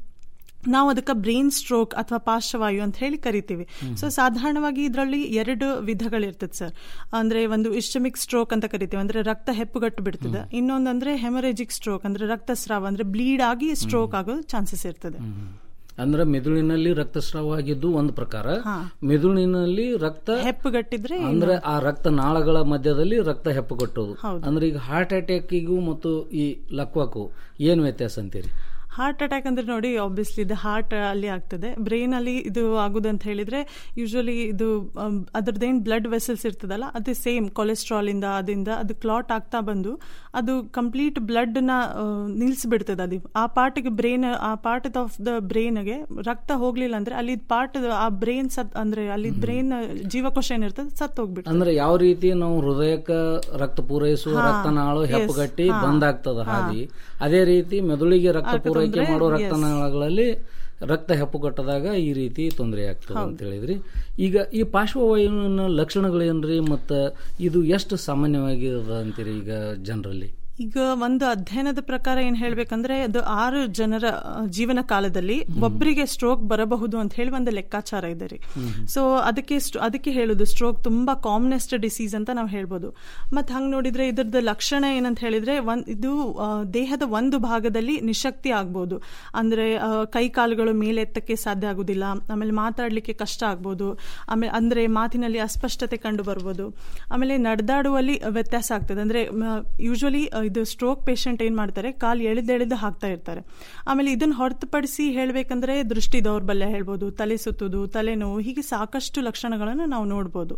ನಾವು ಅದಕ್ಕೆ ಬ್ರೈನ್ ಸ್ಟ್ರೋಕ್ ಅಥವಾ ಪಾರ್ಶ್ವವಾಯು ಅಂತ ಹೇಳಿ ಕರಿತೀವಿ ಸೊ ಸಾಧಾರಣವಾಗಿ ಇದರಲ್ಲಿ ಎರಡು ವಿಧಗಳಿರ್ತದೆ ಸರ್ ಅಂದ್ರೆ ಒಂದು ಇಸ್ಟಮಿಕ್ ಸ್ಟ್ರೋಕ್ ಅಂತ ಕರಿತೀವಿ ಅಂದ್ರೆ ರಕ್ತ ಹೆಪ್ಪುಗಟ್ಟು ಬಿಡ್ತದೆ ಇನ್ನೊಂದಂದ್ರೆ ಹೆಮರೇಜಿಕ್ ಸ್ಟ್ರೋಕ್ ಅಂದ್ರೆ ರಕ್ತಸ್ರಾವ ಅಂದ್ರೆ ಬ್ಲೀಡ್ ಆಗಿ ಸ್ಟ್ರೋಕ್ ಆಗೋ ಚಾನ್ಸಸ್ ಇರ್ತದೆ ಅಂದ್ರೆ ಮೆದುಳಿನಲ್ಲಿ ರಕ್ತಸ್ರಾವ ಆಗಿದ್ದು ಒಂದು ಪ್ರಕಾರ ಮೆದುಳಿನಲ್ಲಿ ರಕ್ತ ಹೆಪ್ಪುಗಟ್ಟಿದ್ರೆ ಅಂದ್ರೆ ಆ ರಕ್ತ ನಾಳಗಳ ಮಧ್ಯದಲ್ಲಿ ರಕ್ತ ಹೆಪ್ಪುಗಟ್ಟೋದು ಅಂದ್ರೆ ಈಗ ಹಾರ್ಟ್ ಅಟ್ಯಾಕಿಗೂ ಮತ್ತು ಈ ಲಕ್ವಕ್ಕೂ ಏನು ವ್ಯತ್ಯಾಸ ಅಂತೀರಿ ಹಾರ್ಟ್ ಅಟ್ಯಾಕ್ ಅಂದ್ರೆ ನೋಡಿ ಆಬ್ವಿಯಸ್ಲಿ ಇದು ಹಾರ್ಟ್ ಅಲ್ಲಿ ಆಗ್ತದೆ ಬ್ರೈನ್ ಅಲ್ಲಿ ಇದು ಆಗುದಂತ ಹೇಳಿದ್ರೆ ಯೂಶಲಿ ಇದು ಅಮ್, ಅದ್ರದ್ದೇನ್ ಬ್ಲಡ್ ವೆಸಲ್ಸ್ ಇರ್ತದಲ್ಲ ಅದು ಸೇಮ್ ಕೊಲೆಸ್ಟ್ರಾಲ್ ಇಂದ ಅದರಿಂದ ಅದು ಕ್ಲಾಟ್ ಆಗ್ತಾ ಬಂದು ಅದು ಕಂಪ್ಲೀಟ್ ಬ್ಲಡ್ ನ ಆ, ನಿಲ್ಸ್ಬಿಡ್ತದೆ ಅದು ಆ ಪಾರ್ಟ್ಗೆ ಬ್ರೈನ್ ಆ ಪಾರ್ಟ್ ಆಫ್ ದ ಬ್ರೈನ್ಗೆ ರಕ್ತ ಹೋಗ್ಲಿಲ್ಲ ಅಂದ್ರೆ ಅಲ್ಲಿ ಪಾರ್ಟ್ ಆ ಬ್ರೈನ್ ಸತ್ ಅಂದ್ರೆ ಅಲ್ಲಿ ಬ್ರೈನ್ ಜೀವಕೋಶ ಏನಿರ್ತದೆ ಸತ್ ಹೋಗ್ಬಿಡ್ತದೆ ಅಂದ್ರೆ ಯಾವ ರೀತಿ ನಾವು ಹೃದಯಕ್ಕ ರಕ್ತ ಪೂರೈಸುವ ಹಾ, ರಕ್ತನಾಳು yes, ಹೆಪ್ಪುಗಟ್ಟಿ ಹಾ, ಬಂದಾಗ್ತದ ಹಾ. ಹಾಗೆ ಅದೇ ರೀತಿ ಮೆದುಳಿಗೆ ರಕ್ತ ಅದಕ್ಕೆ ಪೂರೈಕೆ ತೊಂದ್ರೆ, ಮಾಡೋ yes. ರಕ್ತನಾಳಗಳಲ್ಲಿ ರಕ್ತ ಹೆಪ್ಪುಗಟ್ಟದಾಗ ಈ ರೀತಿ ತೊಂದರೆ ಆಗ್ತದೆ ಅಂತ ಹೇಳಿದ್ರಿ ಈಗ ಈ ಪಾರ್ಶ್ವವಾಯುವಿನ ಲಕ್ಷಣಗಳೇನ್ರಿ ಮತ್ತ ಇದು ಎಷ್ಟು ಸಾಮಾನ್ಯವಾಗಿ ಅದ ಅಂತೀರಿ ಈಗ ಜನರಲ್ಲಿ ಈಗ ಒಂದು ಅಧ್ಯಯನದ ಪ್ರಕಾರ ಏನ್ ಹೇಳ್ಬೇಕಂದ್ರೆ ಅದು ಆರು ಜನರ ಆ, ಜೀವನ ಕಾಲದಲ್ಲಿ ಒಬ್ಬರಿಗೆ ಸ್ಟ್ರೋಕ್ ಬರಬಹುದು ಅಂತ ಹೇಳಿ ಒಂದು ಲೆಕ್ಕಾಚಾರ ಇದೆ ರೀ ಸೊ ಅದಕ್ಕೆ ಸ್ಟ್ರೋ- ಅದಕ್ಕೆ ಹೇಳುದು ಸ್ಟ್ರೋಕ್ ತುಂಬಾ ಕಾಮನೆಸ್ಟ್ ಡಿಸೀಸ್ ಅಂತ ನಾವು ಹೇಳ್ಬೋದು ಮತ್ತೆ ಹಂಗ್ ನೋಡಿದ್ರೆ ಇದ್ರದ್ದು ಲಕ್ಷಣ ಏನಂತ ಹೇಳಿದ್ರೆ ಒಂದ್ ಇದು ಆ, ದೇಹದ ಒಂದು ಭಾಗದಲ್ಲಿ ನಿಶಕ್ತಿ ಆಗ್ಬೋದು ಅಂದ್ರೆ ಆ, ಕೈ ಕಾಲುಗಳು ಮೇಲೆತ್ತಕ್ಕೆ ಸಾಧ್ಯ ಆಗುದಿಲ್ಲ ಆಮೇಲೆ ಮಾತಾಡ್ಲಿಕ್ಕೆ ಕಷ್ಟ ಆಗ್ಬೋದು ಆಮೇಲೆ ಅಂದ್ರೆ ಮಾತಿನಲ್ಲಿ ಅಸ್ಪಷ್ಟತೆ ಕಂಡು ಬರ್ಬೋದು ಆಮೇಲೆ ನಡೆದಾಡುವಲ್ಲಿ ವ್ಯತ್ಯಾಸ ಆಗ್ತದೆ ಅಂದ್ರೆ ಯೂಶಲಿ ಇದು ಸ್ಟ್ರೋಕ್ ಪೇಷಂಟ್ ಏನ್ ಮಾಡ್ತಾರೆ ಕಾಲು ಎಳೆದು ಎಳೆದು ಹಾಕ್ತಾ ಇರ್ತಾರೆ ಆಮೇಲೆ ಇದನ್ನ ಹೊರತುಪಡಿಸಿ ಹೇಳ್ಬೇಕಂದ್ರೆ ದೃಷ್ಟಿ ದೌರ್ಬಲ್ಯ ಹೇಳ್ಬೋದು ತಲೆ ಸುತ್ತುದು ತಲೆನೋವು ಹೀಗೆ ಸಾಕಷ್ಟು ಲಕ್ಷಣಗಳನ್ನು ನಾವು ನೋಡ್ಬೋದು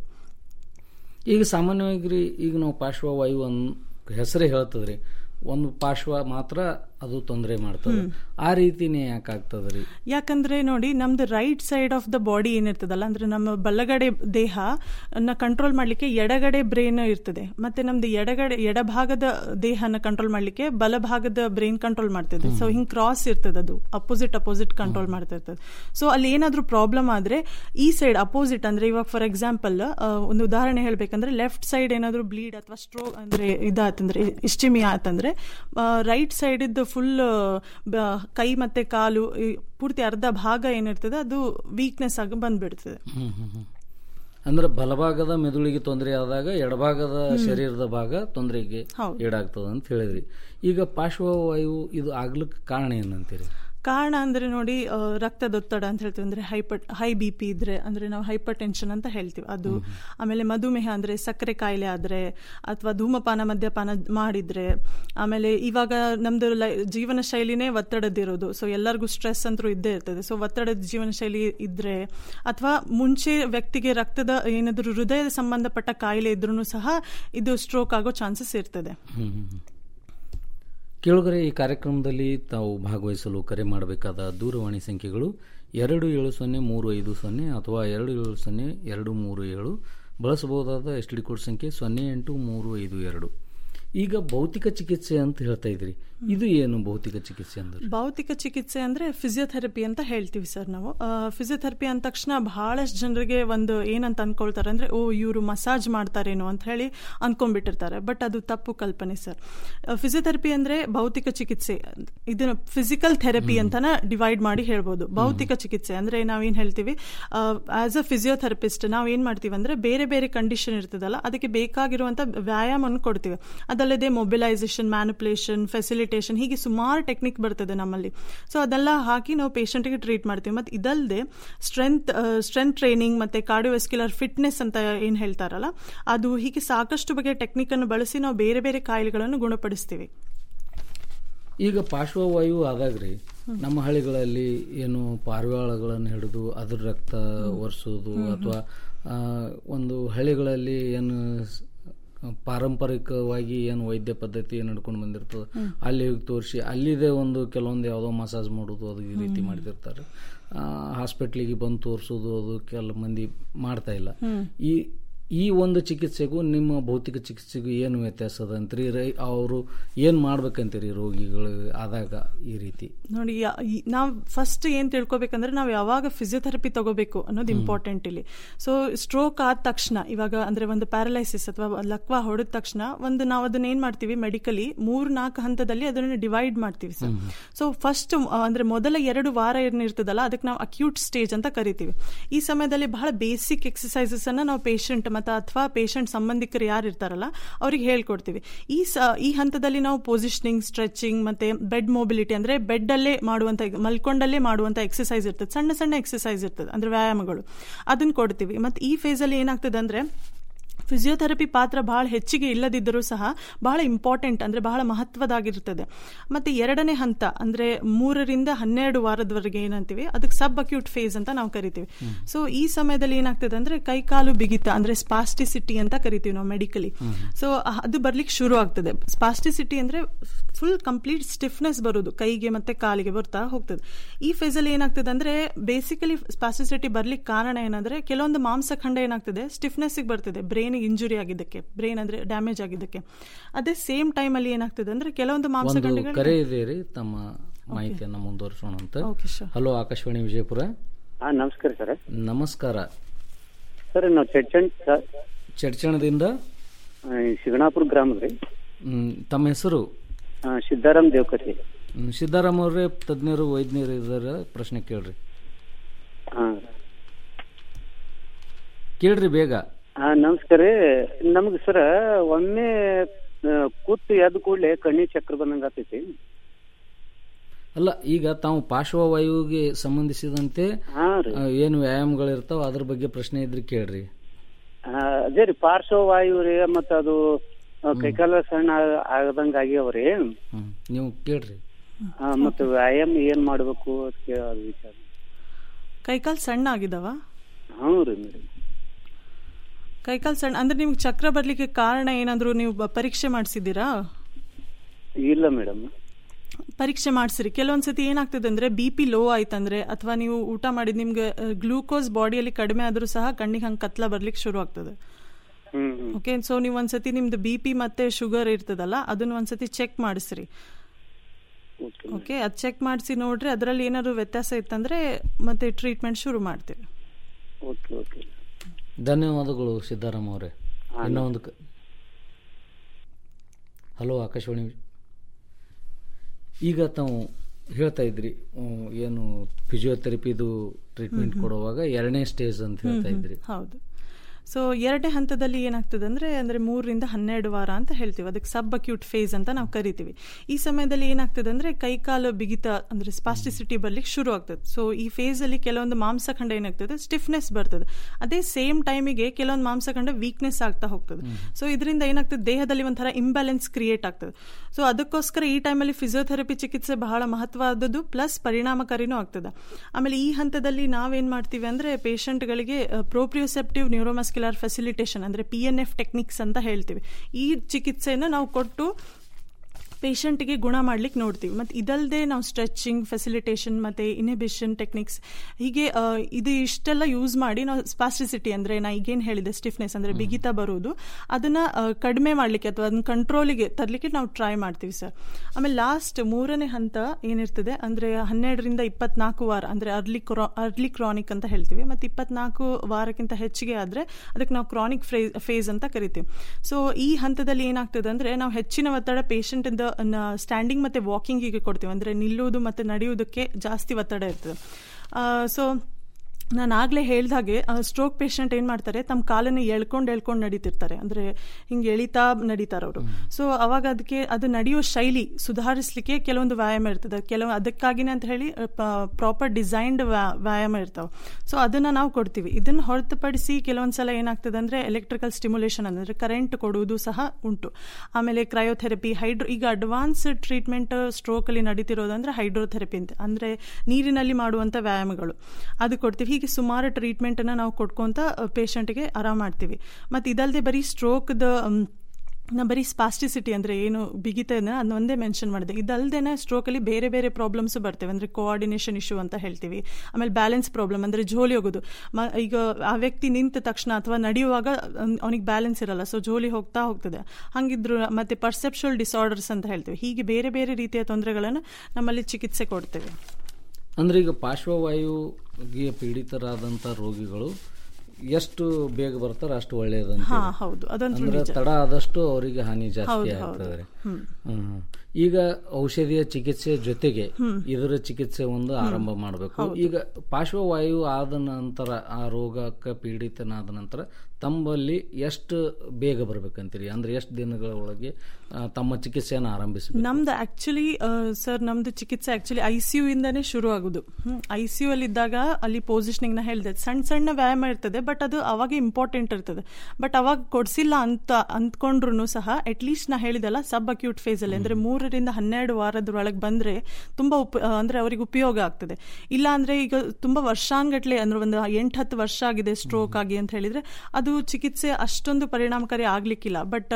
ಈಗ ಸಾಮಾನ್ಯವಾಗಿ ರೀ ಈಗ ನಾವು ಪಾರ್ಶ್ವವಾಯು ಅನ್ ಹೆಸರೇ ಹೇಳ್ತದ್ರಿ ಒಂದು ಪಾರ್ಶ್ವ ಮಾತ್ರ ಅದು ತೊಂದರೆ ಮಾಡ್ತದೆ ಹ್ಮ್. ಆ ರೀತಿನೇ ಯಾಕೆ ಆಗ್ತದ್ರಿ ಯಾಕಂದ್ರೆ ನೋಡಿ ನಮ್ದು right side of the body ಏನಿರ್ತದಲ್ಲ ಅಂದ್ರೆ ನಮ್ಮ ಬಲಗಡೆ ದೇಹ ಕಂಟ್ರೋಲ್ ಮಾಡ್ಲಿಕ್ಕೆ ಎಡಗಡೆ ಬ್ರೈನ್ ಇರ್ತದೆ ಮತ್ತೆ ನಮ್ದು ಎಡಗಡೆ ಎಡಭಾಗದ ದೇಹನ ಕಂಟ್ರೋಲ್ ಮಾಡ್ಲಿಕ್ಕೆ ಬಲಭಾಗದ ಬ್ರೈನ್ ಕಂಟ್ರೋಲ್ ಮಾಡ್ತದೆ ಸೊ ಹಿಂಗ್ ಕ್ರಾಸ್ ಇರ್ತದೆ ಅದು ಅಪೋಸಿಟ್ ಅಪೋಸಿಟ್ ಕಂಟ್ರೋಲ್ ಮಾಡ್ತಾ ಇರ್ತದೆ ಸೊ ಅಲ್ಲಿ ಏನಾದ್ರೂ ಪ್ರಾಬ್ಲಮ್ ಆದ್ರೆ ಈ ಸೈಡ್ ಅಪೋಸಿಟ್ ಅಂದ್ರೆ ಇವಾಗ ಫಾರ್ ಎಕ್ಸಾಂಪಲ್ ಒಂದು ಉದಾಹರಣೆ ಹೇಳ್ಬೇಕಂದ್ರೆ ಲೆಫ್ಟ್ ಸೈಡ್ ಏನಾದ್ರೂ ಬ್ಲೀಡ್ ಅಥವಾ ಸ್ಟ್ರೋ ಅಂದ್ರೆ ಇದಾತಂದ್ರೆ ಇಷ್ಟಿಮಿ ಆತಂದ್ರೆ ರೈಟ್ ಸೈಡ್ ಇದ್ದು ಫುಲ್ ಕೈ ಮತ್ತೆ ಕಾಲು ಈ ಪೂರ್ತಿ ಅರ್ಧ ಭಾಗ ಏನಿರ್ತದೆ ಅದು ವೀಕ್ನೆಸ್ ಆಗಿ ಬಂದ್ಬಿಡ್ತದೆ ಹ್ಮ್ ಹ್ಮ್ ಹ್ಮ್. ಅಂದ್ರೆ ಬಲಭಾಗದ ಮೆದುಳಿಗೆ ತೊಂದರೆ ಆದಾಗ ಎಡಭಾಗದ ಶರೀರದ ಭಾಗ ತೊಂದರೆಗೆ ಹೌದು. ಈಡಾಗ್ತದ ಅಂತ ಹೇಳಿದ್ರಿ ಈಗ ಪಾರ್ಶ್ವವಾಯು ಇದು ಆಗ್ಲಿಕ್ಕೆ ಕಾರಣ ಏನಂತೀರಿ ಕಾರಣ ಅಂದ್ರೆ ನೋಡಿ ಆ, ರಕ್ತದೊತ್ತಡ ಅಂತ ಹೇಳ್ತೀವಿ ಅಂದ್ರೆ ಹೈಪರ್ ಹೈ ಬಿ ಪಿ ಇದ್ರೆ ಅಂದ್ರೆ ನಾವು ಹೈಪರ್ ಟೆನ್ಷನ್ ಅಂತ ಹೇಳ್ತೀವಿ ಅದು ಆಮೇಲೆ ಮಧುಮೇಹ ಅಂದ್ರೆ ಸಕ್ಕರೆ ಕಾಯಿಲೆ ಆದ್ರೆ ಅಥವಾ ಧೂಮಪಾನ ಮದ್ಯಪಾನ ಮಾಡಿದ್ರೆ ಆಮೇಲೆ ಇವಾಗ ನಮ್ದು ಲೈ ಜೀವನ ಶೈಲಿನೇ ಒತ್ತಡದಿರೋದು ಸೊ ಎಲ್ಲರಿಗೂ ಸ್ಟ್ರೆಸ್ ಅಂತೂ ಇದ್ದೇ ಇರ್ತದೆ ಸೊ ಒತ್ತಡದ ಜೀವನ ಶೈಲಿ ಇದ್ರೆ ಅಥವಾ ಮುಂಚೆ ವ್ಯಕ್ತಿಗೆ ರಕ್ತದ ಏನಾದರೂ ಹೃದಯದ ಸಂಬಂಧಪಟ್ಟ ಕಾಯಿಲೆ ಇದ್ರೂ ಸಹ ಇದು ಸ್ಟ್ರೋಕ್ ಆಗೋ ಚಾನ್ಸಸ್ ಇರ್ತದೆ ಹ್ಮ್ ಹ್ಮ್ ಹ್ಮ್. ಕೇಳುಗರೆ ಈ ಕಾರ್ಯಕ್ರಮದಲ್ಲಿ ತಾವು ಭಾಗವಹಿಸಲು ಕರೆ ಮಾಡಬೇಕಾದ ದೂರವಾಣಿ ಸಂಖ್ಯೆಗಳು ಎರಡು ಏಳು ಸೊನ್ನೆ ಮೂರು ಐದು ಸೊನ್ನೆ ಅಥವಾ ಎರಡು ಏಳು ಸೊನ್ನೆ ಎರಡು ಮೂರು ಏಳು ಬಳಸಬಹುದಾದ ಎಸ್ ಡಿ ಕೋಡ್ ಸಂಖ್ಯೆ ಸೊನ್ನೆ ಎಂಟು ಮೂರು ಐದು ಎರಡು ಈಗ ಭೌತಿಕ ಚಿಕಿತ್ಸೆ ಅಂತ ಹೇಳ್ತಾ ಇದ್ರಿ ಇದು ಏನು ಭೌತಿಕ ಚಿಕಿತ್ಸೆ ಅಂದ್ರೆ ಭೌತಿಕ ಚಿಕಿತ್ಸೆ ಅಂದ್ರೆ ಫಿಸಿಯೋಥೆರಪಿ ಅಂತ ಹೇಳ್ತೀವಿ ಸರ್ ನಾವು ಫಿಸಿಯೋಥೆರಪಿ ಅಂದ ತಕ್ಷಣ ಬಹಳಷ್ಟು ಜನರಿಗೆ ಒಂದು ಏನಂತ ಅನ್ಕೊಳ್ತಾರೆ ಅಂದ್ರೆ ಓ ಇವರು ಮಸಾಜ್ ಮಾಡ್ತಾರೇನೋ ಅಂತ ಹೇಳಿ ಅನ್ಕೊಂಡ್ಬಿಟ್ಟಿರ್ತಾರೆ ಬಟ್ ಅದು ತಪ್ಪು ಕಲ್ಪನೆ ಸರ್ ಫಿಸಿಯೋಥೆರಪಿ ಅಂದ್ರೆ ಭೌತಿಕ ಚಿಕಿತ್ಸೆ ಇದನ್ನ ಫಿಸಿಕಲ್ ಥೆರಪಿ ಅಂತಾನ ಡಿವೈಡ್ ಮಾಡಿ ಹೇಳ್ಬೋದು ಭೌತಿಕ ಚಿಕಿತ್ಸೆ ಅಂದ್ರೆ ನಾವೇನ್ ಹೇಳ್ತೀವಿ ಆಸ್ ಅ ಫಿಸಿಯೋಥೆರಪಿಸ್ಟ್ ನಾವ್ ಏನ್ ಮಾಡ್ತೀವಿ ಅಂದ್ರೆ ಬೇರೆ ಬೇರೆ ಕಂಡೀಷನ್ ಇರ್ತದಲ್ಲ ಅದಕ್ಕೆ ಬೇಕಾಗಿರುವಂತ ವ್ಯಾಯಾಮವನ್ನು ಕೊಡ್ತೀವಿ ಅದಲ್ಲದೆ ಮೊಬಿಲೈಸೇಷನ್ ಮ್ಯಾನುಪುಲೇಷನ್ ಫೆಸಿಲಿಟೇಷನ್ ಹೀಗೆ ಸುಮಾರು ಟೆಕ್ನಿಕ್ ಬರ್ತದೆ ನಮ್ಮಲ್ಲಿ ಸೊ ಅದೆಲ್ಲ ಹಾಕಿ ನಾವು ಪೇಷಂಟ್ಗೆ ಟ್ರೀಟ್ ಮಾಡ್ತೀವಿ ಮತ್ತು ಇದಲ್ಲದೆ ಸ್ಟ್ರೆಂತ್ ಸ್ಟ್ರೆಂತ್ ಟ್ರೈನಿಂಗ್ ಮತ್ತೆ ಕಾರ್ಡಿಯೋವೆಸ್ಕ್ಯುಲರ್ ಫಿಟ್ನೆಸ್ ಅಂತ ಏನು ಹೇಳ್ತಾರಲ್ಲ ಅದು ಹೀಗೆ ಸಾಕಷ್ಟು ಬಗೆಯ ಟೆಕ್ನಿಕ್ ಅನ್ನು ಬಳಸಿ ನಾವು ಬೇರೆ ಬೇರೆ ಕಾಯಿಲೆಗಳನ್ನು ಗುಣಪಡಿಸ್ತೀವಿ ಈಗ ಪಾರ್ಶ್ವವಾಯು ಆದಾಗ್ರಿ ನಮ್ಮ ಹಳ್ಳಿಗಳಲ್ಲಿ ಏನು ಪಾರಿವಾಳಗಳನ್ನು ಹಿಡಿದು ಅದ್ರ ರಕ್ತ ಒರೆಸೋದು ಅಥವಾ ಒಂದು ಹಳ್ಳಿಗಳಲ್ಲಿ ಏನು ಸ್- ಪಾರಂಪರಿಕವಾಗಿ ಏನು ವೈದ್ಯ ಪದ್ಧತಿ ನಡ್ಕೊಂಡು ಬಂದಿರ್ತದೆ ಅಲ್ಲಿ ಹೋಗಿ ತೋರಿಸಿ ಅಲ್ಲಿದೆ ಒಂದು ಕೆಲವೊಂದು ಯಾವುದೋ ಮಸಾಜ್ ಮಾಡೋದು ಅದು ಈ ರೀತಿ ಮಾಡ್ತಿರ್ತಾರೆ ಹಾಸ್ಪಿಟ್ಲಿಗೆ ಬಂದು ತೋರಿಸೋದು ಅದು ಕೆಲ ಮಂದಿ ಮಾಡ್ತಾ ಇಲ್ಲ ಈ ಈ ಒಂದು ಚಿಕಿತ್ಸೆಗೂ ನಿಮ್ಮ ಭೌತಿಕ ಚಿಕಿತ್ಸೆಗೂ ಏನು ವ್ಯತ್ಯಾಸ ಅದ ಅಂತೀರಿ ರೈ- ಅವರು ಏನು ಮಾಡ್ಬೇಕಂತೀರಿ ರೋಗಿಗಳು ಆದಾಗ ಈ ರೀತಿ ನೋಡಿ ನಾವು ಫಸ್ಟ್ ಏನ್ ತಿಳ್ಕೊಬೇಕಂದ್ರೆ ನಾವು ಯಾವಾಗ ಫಿಸಿಯೋಥೆರಪಿ ತಗೋಬೇಕು ಅನ್ನೋದು ಇಂಪಾರ್ಟೆಂಟ್ ಇಲ್ಲಿ ಸೊ ಸ್ಟ್ರೋಕ್ ಆದ ತಕ್ಷಣ ಇವಾಗ ಅಂದ್ರೆ ಒಂದು ಪ್ಯಾರಲೈಸಿಸ್ ಅಥವಾ ಲಕ್ವಾ ಹೊಡೆದ ತಕ್ಷಣ ಒಂದು ನಾವು ಅದನ್ನ ಏನ್ ಮಾಡ್ತೀವಿ ಮೆಡಿಕಲಿ ಮೂರ್ ನಾಲ್ಕು ಹಂತದಲ್ಲಿ ಅದನ್ನ ಡಿವೈಡ್ ಮಾಡ್ತೀವಿ ಸರ್ ಸೊ ಫಸ್ಟ್ ಅಂದ್ರೆ ಮೊದಲ ಎರಡು ವಾರ ಏನಿರ್ತದಲ್ಲ ಅದಕ್ಕೆ ನಾವು ಅಕ್ಯೂಟ್ ಸ್ಟೇಜ್ ಅಂತ ಕರಿತೀವಿ ಈ ಸಮಯದಲ್ಲಿ ಬಹಳ ಬೇಸಿಕ್ ಎಕ್ಸಸೈಸಸ್ ಅನ್ನ ನಾವು ಪೇಷಂಟ್ ಮತ್ತು ಅಥವಾ ಪೇಷಂಟ್ ಸಂಬಂಧಿಕರು ಯಾರು ಇರ್ತಾರಲ್ಲ ಅವ್ರಿಗೆ ಹೇಳ್ಕೊಡ್ತೀವಿ ಈ ಸ ಈ ಹಂತದಲ್ಲಿ ನಾವು ಪೊಸಿಷನಿಂಗ್ ಸ್ಟ್ರೆಚಿಂಗ್ ಮತ್ತೆ ಬೆಡ್ ಮೊಬಿಲಿಟಿ ಅಂದ್ರೆ ಬೆಡ್ ಅಲ್ಲೇ ಮಾಡುವಂತ ಮಲ್ಕೊಂಡಲ್ಲೇ ಮಾಡುವಂತ ಎಕ್ಸಸೈಸ್ ಇರ್ತದೆ ಸಣ್ಣ ಸಣ್ಣ ಎಕ್ಸಸೈಸ್ ಇರ್ತದೆ ಅಂದ್ರೆ ವ್ಯಾಯಾಮಗಳು ಅದನ್ನ ಕೊಡ್ತೀವಿ ಮತ್ತೆ ಈ ಫೇಸ್ ಅಲ್ಲಿ ಏನಾಗ್ತದೆ ಅಂದ್ರೆ ಫಿಸಿಯೋಥೆರಪಿ ಪಾತ್ರ ಬಹಳ ಹೆಚ್ಚಿಗೆ ಇಲ್ಲದಿದ್ದರೂ ಸಹ ಬಹಳ ಇಂಪಾರ್ಟೆಂಟ್ ಅಂದ್ರೆ ಬಹಳ ಮಹತ್ವದಾಗಿರ್ತದೆ ಮತ್ತೆ ಎರಡನೇ ಹಂತ ಅಂದ್ರೆ ಮೂರರಿಂದ ಹನ್ನೆರಡು ವಾರದವರೆಗೆ ಏನಂತೀವಿ ಅದಕ್ಕೆ ಸಬ್ ಅಕ್ಯೂಟ್ ಫೇಸ್ ಅಂತ ನಾವು ಕರಿತೀವಿ ಸೊ ಈ ಸಮಯದಲ್ಲಿ ಏನಾಗ್ತದೆ ಅಂದ್ರೆ ಕೈ ಕಾಲು ಬಿಗಿತ ಅಂದ್ರೆ ಸ್ಪಾಸ್ಟಿಸಿಟಿ ಅಂತ ಕರಿತೀವಿ ನಾವು ಮೆಡಿಕಲಿ ಸೊ ಅದು ಬರ್ಲಿಕ್ಕೆ ಶುರು ಆಗ್ತದೆ ಸ್ಪಾಸ್ಟಿಸಿಟಿ ಅಂದ್ರೆ ಫುಲ್ ಕಂಪ್ಲೀಟ್ ಸ್ಟಿಫ್ನೆಸ್ ಬರೋದು ಕೈಗೆ ಮತ್ತೆ ಕಾಲಿಗೆ ಬರ್ತಾ ಹೋಗ್ತದೆ ಈ ಫೇಸ್ ಅಲ್ಲಿ ಏನಾಗ್ತದೆ ಅಂದ್ರೆ ಬೇಸಿಕಲಿ ಸ್ಪಾಸ್ಟಿಸಿಟಿ ಬರ್ಲಿಕ್ಕೆ ಕಾರಣ ಏನಂದ್ರೆ ಕೆಲವೊಂದು ಮಾಂಸಖಂಡ ಏನಾಗ್ತದೆ ಸ್ಟಿಫ್ನೆಸ್ ಬರ್ತದೆ ಬ್ರೈನ್ ಇಂಜುರಿ ಆಗಿದ್ದಕ್ಕೆ ಬ್ರೈನ್ ಅಂದ್ರೆ ಡ್ಯಾಮೇಜ್ ಆಗಿದ್ದಕ್ಕೆ ಅದೇ ಸೇಮ್ ಟೈಮ್ ಅಲ್ಲಿ ಏನಾಗ್ತದೆ ಅಂದ್ರೆ ಕೆಲವೊಂದು ಒಂದು ಮಾಂಸಖಂಡಗಳು ಕರೆ ಇದೆ ರೀ ತಮ್ಮ ಮಾಹಿತಿಯನ್ನ ಮುಂದುವರಿಸೋಣ ಅಂತ Okay, sure. Hello Akashvani Vijayapura ಹಾ ನಮಸ್ಕಾರ ಸರ್ ನಮಸ್ಕಾರ ಸರ್ ನಾವು ಚಡ್ಚಣ್ ಸರ್ ಚಡ್ಚಣದಿಂದ ಶಿಗಣಾಪುರ ಗ್ರಾಮದ ರೀ ಹ್ಮ್, ತಮ್ಮ ಹೆಸರು ಆ, ಸಿದ್ದಾರಾಮ್ ದೇವಕತಿ ಹ್ಮ್, ಸಿದ್ದಾರಾಮ್ ಅವ್ರೆ ತಜ್ಞರು ವೈದ್ಯರು ಇದಾರ ಪ್ರಶ್ನೆ ಕೇಳ್ರಿ ಹಾ ಕೇಳ್ರಿ ಬೇಗ ಹಾ ನಮಸ್ಕಾರ ರೀ ನಮ್ಗೆ ಸರ ಒಮ್ಮೆ ಆ, ಕೂತು ಎದ್ದ ಕೂಡಲೇ ಕಣ್ಣಿ ಚಕ್ರ ಬಂದಂಗ ಆತೈತಿ ಅಲ್ಲ ಈಗ ತಾವು ಪಾರ್ಶ್ವವಾಯುವಿಗೆ ಸಂಬಂಧಿಸಿದಂತೆ ಹಾ ರೀ ಆ, ಏನು ವ್ಯಾಯಾಮಗಳಿರ್ತಾವ ಅದ್ರ ಬಗ್ಗೆ ಪ್ರಶ್ನೆ ಇದ್ರೆ ಕೇಳ್ರಿ ಆ, ಅದೇ ರೀ ಪಾರ್ಶ್ವವಾಯು ರೀ ಮತ್ತ ಅದು ಕೈಕಾಲ ಸಣ್ಣ ಆ- ಆಗದಂಗ ಆಗ್ಯಾವ್ರಿ ಹ್ಮ್ ನೀವು ಕೇಳ್ರಿ ಆ, ಮತ್ತೆ ವ್ಯಾಯಾಮ ಏನ್ ಮಾಡ್ಬೇಕು ಅಂತ ಕೇಳೋದು ವಿಚಾರ ಕೈಕಾಲು ಸಣ್ಣ ಆಗಿದಾವ ಹ್ಞೂ ರೀ ಮೇಡಮ್ ಕೈಕಾಲು ಸಣ್ಣ ಅಂದ್ರೆ ನಿಮ್ಗೆ ಚಕ್ರ ಬರ್ಲಿಕ್ಕೆ ಕಾರಣ ಏನಾದ್ರು ನೀವು ಬ- ಪರೀಕ್ಷೆ ಮಾಡಿಸಿದ್ದೀರಾ ಇಲ್ಲ ಮೇಡಮ್ ಪರೀಕ್ಷೆ ಮಾಡಿಸ್ರಿ ಕೆಲವೊಂದ್ಸತಿ ಏನಾಗ್ತದೆ ಅಂದ್ರೆ ಬಿ ಪಿ ಲೋ ಆಯ್ತಂದ್ರೆ ಅಥವಾ ನೀವು ಊಟ ಮಾಡಿದ್ ನಿಮ್ಗೆ ಗ್ಲೂಕೋಸ್ ಬಾಡಿಯಲ್ಲಿ ಕಡಿಮೆ ಆದ್ರೂ ಸಹ ಕಣ್ಣಿಗೆ ಹಂಗೆ ಕತ್ಲ ಬರ್ಲಿಕ್ಕೆ ಶುರು ಆಗ್ತದೆ ಹ್ಮ್ ಹ್ಮ್ ಓಕೆ ಸೊ ನೀವು ಒಂದ್ಸತಿ ನಿಮ್ದು ಬಿ ಪಿ ಮತ್ತೆ ಶುಗರ್ ಇರ್ತದಲ್ಲ ಅದನ್ನ ಒಂದ್ಸತಿ ಚೆಕ್ ಮಾಡಿಸ್ರಿ ಓಕೆ ಅದು ಚೆಕ್ ಮಾಡಿಸಿ ನೋಡ್ರಿ ಅದರಲ್ಲಿ ಏನಾದ್ರು ವ್ಯತ್ಯಾಸ ಇತ್ತಂದ್ರೆ ಮತ್ತೆ ಟ್ರೀಟ್ಮೆಂಟ್ ಶುರು ಮಾಡ್ತೀವಿ ಓಕೆ ಓಕೆ ಧನ್ಯವಾದಗಳು ಸಿದ್ದಾರಾಮ್ ಅವರೇ ಇನ್ನೂ ಒಂದು ಕ- ಹಲೋ ಆಕಾಶವಾಣಿ ಈಗ ತಾವು ಹೇಳ್ತಾ ಇದ್ರಿ ಹ್ಮ್, ಏನು ಫಿಸಿಯೋಥೆರಪಿದು ಟ್ರೀಟ್ಮೆಂಟ್ ಕೊಡುವಾಗ ಎರಡನೇ ಸ್ಟೇಜ್ ಅಂತ ಹೇಳ್ತಾ ಹ್ಮ್, ಹ್ಮ್. ಇದ್ರಿ ಹೌದು ಸೊ ಎರಡನೇ ಹಂತದಲ್ಲಿ ಏನಾಗ್ತದೆ ಅಂದ್ರೆ ಅಂದ್ರೆ ಮೂರರಿಂದ ಹನ್ನೆರಡು ವಾರ ಅಂತ ಹೇಳ್ತೀವಿ ಅದಕ್ಕೆ ಸಬ್ ಅಕ್ಯೂಟ್ ಫೇಸ್ ಅಂತ ನಾವು ಕರಿತೀವಿ ಈ ಸಮಯದಲ್ಲಿ ಏನಾಗ್ತದೆ ಅಂದ್ರೆ ಕೈಕಾಲು ಬಿಗಿತ ಅಂದ್ರೆ ಸ್ಪಾಸ್ಟಿಸಿಟಿ ಬರ್ಲಿಕ್ಕೆ ಶುರು ಆಗ್ತದೆ ಸೊ ಈ ಫೇಸ್ ಅಲ್ಲಿ ಕೆಲವೊಂದು ಮಾಂಸಖಂಡ ಏನಾಗ್ತದೆ ಸ್ಟಿಫ್ನೆಸ್ ಬರ್ತದೆ ಅದೇ ಸೇಮ್ ಟೈಮಿಗೆ ಕೆಲವೊಂದು ಮಾಂಸಖಂಡ ವೀಕ್ನೆಸ್ ಆಗ್ತಾ ಹೋಗ್ತದೆ ಸೊ ಇದರಿಂದ ಏನಾಗ್ತದೆ ದೇಹದಲ್ಲಿ ಒಂಥರ ಇಂಬ್ಯಾಲೆನ್ಸ್ ಕ್ರಿಯೇಟ್ ಆಗ್ತದೆ ಸೊ ಅದಕ್ಕೋಸ್ಕರ ಈ ಟೈಮಲ್ಲಿ ಫಿಸಿಯೋಥೆರಪಿ ಚಿಕಿತ್ಸೆ ಬಹಳ ಮಹತ್ವವಾದದ್ದು ಪ್ಲಸ್ ಪರಿಣಾಮಕಾರಿನೂ ಆಗ್ತದೆ ಆಮೇಲೆ ಈ ಹಂತದಲ್ಲಿ ನಾವೇನ್ ಮಾಡ್ತೀವಿ ಅಂದ್ರೆ ಪೇಷಂಟ್ಗಳಿಗೆ ಪ್ರೋಪ್ರಿಯೋಸೆಪ್ಟಿವ್ ನ್ಯೂರೋಮಸ್ಕ್ಯುಲರ್ ಫೆಸಿಲಿಟೇಷನ್ ಅಂದ್ರೆ ಪಿ ಎನ್ ಎಫ್ ಟೆಕ್ನಿಕ್ಸ್ ಅಂತ ಹೇಳ್ತೀವಿ ಈ ಚಿಕಿತ್ಸೆಯನ್ನು ನಾವು ಕೊಟ್ಟು ಪೇಷಂಟ್ಗೆ ಗುಣ ಮಾಡ್ಲಿಕ್ಕೆ ನೋಡ್ತೀವಿ ಮತ್ತು ಇದಲ್ಲದೆ ನಾವು ಸ್ಟ್ರೆಚಿಂಗ್ ಫೆಸಿಲಿಟೇಷನ್ ಮತ್ತು ಇನಿಬಿಷನ್ ಟೆಕ್ನಿಕ್ಸ್ ಹೀಗೆ ಆ, ಇದು ಇಷ್ಟೆಲ್ಲ ಯೂಸ್ ಮಾಡಿ ನಾವು ಸ್ಪಾಸ್ಟಿಸಿಟಿ ಅಂದರೆ ನಾ ಈಗೇನು ಹೇಳಿದೆ ಸ್ಟಿಫ್ನೆಸ್ ಅಂದರೆ ಬಿಗಿತ ಬರೋದು ಅದನ್ನು ಕಡಿಮೆ ಮಾಡಲಿಕ್ಕೆ ಅಥವಾ ಅದನ್ನ ಕಂಟ್ರೋಲಿಗೆ ತರಲಿಕ್ಕೆ ನಾವು ಟ್ರೈ ಮಾಡ್ತೀವಿ ಸರ್ ಆಮೇಲೆ ಲಾಸ್ಟ್ ಮೂರನೇ ಹಂತ ಏನಿರ್ತದೆ ಅಂದರೆ ಹನ್ನೆರಡರಿಂದ ಇಪ್ಪತ್ನಾಲ್ಕು ವಾರ ಅಂದರೆ ಅರ್ಲಿ ಕ್ರಾ ಅರ್ಲಿ ಕ್ರಾನಿಕ್ ಅಂತ ಹೇಳ್ತೀವಿ ಮತ್ತು ಇಪ್ಪತ್ನಾಲ್ಕು ವಾರಕ್ಕಿಂತ ಹೆಚ್ಚಿಗೆ ಆದರೆ ಅದಕ್ಕೆ ನಾವು ಕ್ರಾನಿಕ್ ಫ್ರೇ ಫೇಸ್ ಅಂತ ಕರಿತೀವಿ ಸೊ ಈ ಹಂತದಲ್ಲಿ ಏನಾಗ್ತದೆ ಅಂದರೆ ನಾವು ಹೆಚ್ಚಿನ ಒತ್ತಡ ಪೇಷಂಟಿಂದ ಸ್ಟ್ಯಾಂಡಿಂಗ್ ಮತ್ತು ವಾಕಿಂಗಿಗೆ ಕೊಡ್ತೀವಿ ಅಂದರೆ ನಿಲ್ಲುವುದು ಮತ್ತು ನಡೆಯುವುದಕ್ಕೆ ಜಾಸ್ತಿ ಒತ್ತಡ ಇರ್ತದೆ ಸೊ ನಾನು ಆಗಲೇ ಹೇಳ್ದಾಗೆ ಸ್ಟ್ರೋಕ್ ಪೇಷಂಟ್ ಏನು ಮಾಡ್ತಾರೆ ತಮ್ಮ ಕಾಲನ್ನು ಎಳ್ಕೊಂಡು ಎಳ್ಕೊಂಡು ನಡೀತಿರ್ತಾರೆ ಅಂದರೆ ಹಿಂಗೆ ಎಳಿತಾ ನಡೀತಾರೆ ಅವರು ಸೊ ಅವಾಗ ಅದಕ್ಕೆ ಅದು ನಡೆಯೋ ಶೈಲಿ ಸುಧಾರಿಸಲಿಕ್ಕೆ ಕೆಲವೊಂದು ವ್ಯಾಯಾಮ ಇರ್ತದೆ ಕೆಲವು ಅದಕ್ಕಾಗಿನೇ ಅಂತ ಹೇಳಿ ಪ್ರಾಪರ್ ಡಿಸೈನ್ಡ್ ವ್ಯಾಯಾಮ ಇರ್ತಾವೆ ಸೊ ಅದನ್ನು ನಾವು ಕೊಡ್ತೀವಿ ಇದನ್ನು ಹೊರತುಪಡಿಸಿ ಕೆಲವೊಂದು ಸಲ ಏನಾಗ್ತದೆ ಅಂದರೆ ಎಲೆಕ್ಟ್ರಿಕಲ್ ಸ್ಟಿಮ್ಯುಲೇಷನ್ ಅಂದರೆ ಕರೆಂಟ್ ಕೊಡುವುದು ಸಹ ಉಂಟು ಆಮೇಲೆ ಕ್ರಯೋಥೆರಪಿ ಹೈಡ್ರೋ ಈಗ ಅಡ್ವಾನ್ಸ್ ಟ್ರೀಟ್ಮೆಂಟ್ ಸ್ಟ್ರೋಕಲ್ಲಿ ನಡೀತಿರೋದಂದ್ರೆ ಹೈಡ್ರೋಥೆರಪಿ ಅಂತ ಅಂದರೆ ನೀರಿನಲ್ಲಿ ಮಾಡುವಂಥ ವ್ಯಾಯಾಮಗಳು ಅದು ಕೊಡ್ತೀವಿ ಹೀಗೆ ಸುಮಾರು ಟ್ರೀಟ್ಮೆಂಟನ್ನು ನಾವು ಕೊಡ್ಕೊಂತ ಪೇಷಂಟ್ಗೆ ಆರಾಮ ಮಾಡ್ತೀವಿ ಮತ್ತು ಇದಲ್ಲದೆ ಬರೀ ಸ್ಟ್ರೋಕ್ದ ನಾ ಬರೀ ಸ್ಪಾಸ್ಟಿಸಿಟಿ ಅಂದರೆ ಏನು ಬಿಗಿತನ ಅದನ್ನ ಒಂದೇ ಮೆನ್ಷನ್ ಮಾಡಿದೆ ಇದಲ್ದೇನೆ ಸ್ಟ್ರೋಕಲ್ಲಿ ಬೇರೆ ಬೇರೆ ಪ್ರಾಬ್ಲಮ್ಸ್ ಬರ್ತವೆ ಅಂದರೆ ಕೋಆರ್ಡಿನೇಷನ್ ಇಶ್ಯೂ ಅಂತ ಹೇಳ್ತೀವಿ ಆಮೇಲೆ ಬ್ಯಾಲೆನ್ಸ್ ಪ್ರಾಬ್ಲಮ್ ಅಂದರೆ ಜೋಲಿ ಹೋಗೋದು ಮ ಈಗ ಆ ವ್ಯಕ್ತಿ ನಿಂತ ತಕ್ಷಣ ಅಥವಾ ನಡೆಯುವಾಗ ಅವನಿಗೆ ಬ್ಯಾಲೆನ್ಸ್ ಇರಲ್ಲ ಸೊ ಜೋಲಿ ಹೋಗ್ತಾ ಹೋಗ್ತದೆ ಹಾಗಿದ್ರು ಮತ್ತು ಪರ್ಸೆಪ್ಷುವಲ್ ಡಿಸಾರ್ಡರ್ಸ್ ಅಂತ ಹೇಳ್ತೀವಿ ಹೀಗೆ ಬೇರೆ ಬೇರೆ ರೀತಿಯ ತೊಂದರೆಗಳನ್ನು ನಮ್ಮಲ್ಲಿ ಚಿಕಿತ್ಸೆ ಕೊಡ್ತೇವೆ ಅಂದ್ರೆ ಈಗ ಪಾರ್ಶ್ವವಾಯುಗೆ ಪೀಡಿತರಾದಂಥ ರೋಗಿಗಳು ಎಷ್ಟು ಬೇಗ ಬರ್ತಾರೆ ಅಷ್ಟು ಒಳ್ಳೆಯದಂತ ಹಾ, ಹೌದು. ಅದಂತೂ ಅಂದ್ರೆ ನಿಜ. ತಡ ಆದಷ್ಟು ಅವರಿಗೆ ಹಾನಿ ಜಾಸ್ತಿ ಹೌದು, ಹೌದು. ಆಗ್ತದೆ ಹ್ಮ್. ಹ್ಮ್. ಈಗ ಔಷಧಿಯ ಚಿಕಿತ್ಸೆ ಜೊತೆಗೆ ಹ್ಮ್. ಇದರ ಚಿಕಿತ್ಸೆ ಒಂದು ಆರಂಭ ಮಾಡಬೇಕು ಹೌದು. ಈಗ ಪಾರ್ಶ್ವವಾಯು ಆದ ನಂತರ ಆ ರೋಗಕ್ಕೆ ಪೀಡಿತನಾದ ನಂತರ ತಮ್ಮಲ್ಲಿ ಎಷ್ಟು ಬೇಗ ಬರ್ಬೇಕಂತೀರಿ ಅಂದ್ರೆ ಎಷ್ಟು ದಿನಗಳ ಒಳಗೆ ಆ, ತಮ್ಮ ಚಿಕಿತ್ಸೆಯನ್ನು ಆರಂಭಿಸಬೇಕು ನಮ್ದು ಆಕ್ಚುಲಿ ಸರ್ ನಮ್ದು ಚಿಕಿತ್ಸೆ ಆಕ್ಚುಲಿ ಐ ಸಿ ಯು ಇಂದಾನೆ ಶುರು ಆಗುದು ಐ ಸಿ ಯು ಅಲ್ಲಿ ಇದ್ದಾಗ ಅಲ್ಲಿ ಪೊಸಿಷನಿಂಗ್ ನ ಹೇಳಿದೆ ಸಣ್ಣ ಸಣ್ಣ ವ್ಯಾಯಾಮ ಇರ್ತದೆ ಬಟ್ ಅದು ಅವಾಗ ಇಂಪಾರ್ಟೆಂಟ್ ಇರ್ತದೆ ಬಟ್ ಅವಾಗ ಕೊಡ್ಸಿಲ್ಲ ಅಂತ ಅಂದ್ಕೊಂಡ್ರು ಸಹ ಅಟ್ಲೀಸ್ಟ್ ನಾ ಹೇಳಿದಲ್ಲ ಸಬ್ ಅಕ್ಯೂಟ್ ಫೇಸ್ ಅಲ್ಲಿ ಅಂದ್ರೆ ಮೂರರಿಂದ ಹನ್ನೆರಡು ವಾರದೊಳಗೆ ಬಂದ್ರೆ ತುಂಬಾ ಉಪ ಆ, ಅಂದ್ರೆ ಅವರಿಗೆ ಉಪಯೋಗ ಆಗ್ತದೆ ಇಲ್ಲ ಅಂದ್ರೆ ಈಗ ತುಂಬಾ ವರ್ಷಾನ್ಗಟ್ಲೆ ಅಂದ್ರೆ ಒಂದು ಎಂಟು ಹತ್ತು ವರ್ಷ ಆಗಿದೆ ಸ್ಟ್ರೋಕ್ ಆಗಿ ಅಂತ ಹೇಳಿದ್ರೆ ಅದು ಚಿಕಿತ್ಸೆ ಅಷ್ಟೊಂದು ಪರಿಣಾಮಕಾರಿ ಆಗ್ಲಿಕ್ಕಿಲ್ಲ ಬಟ್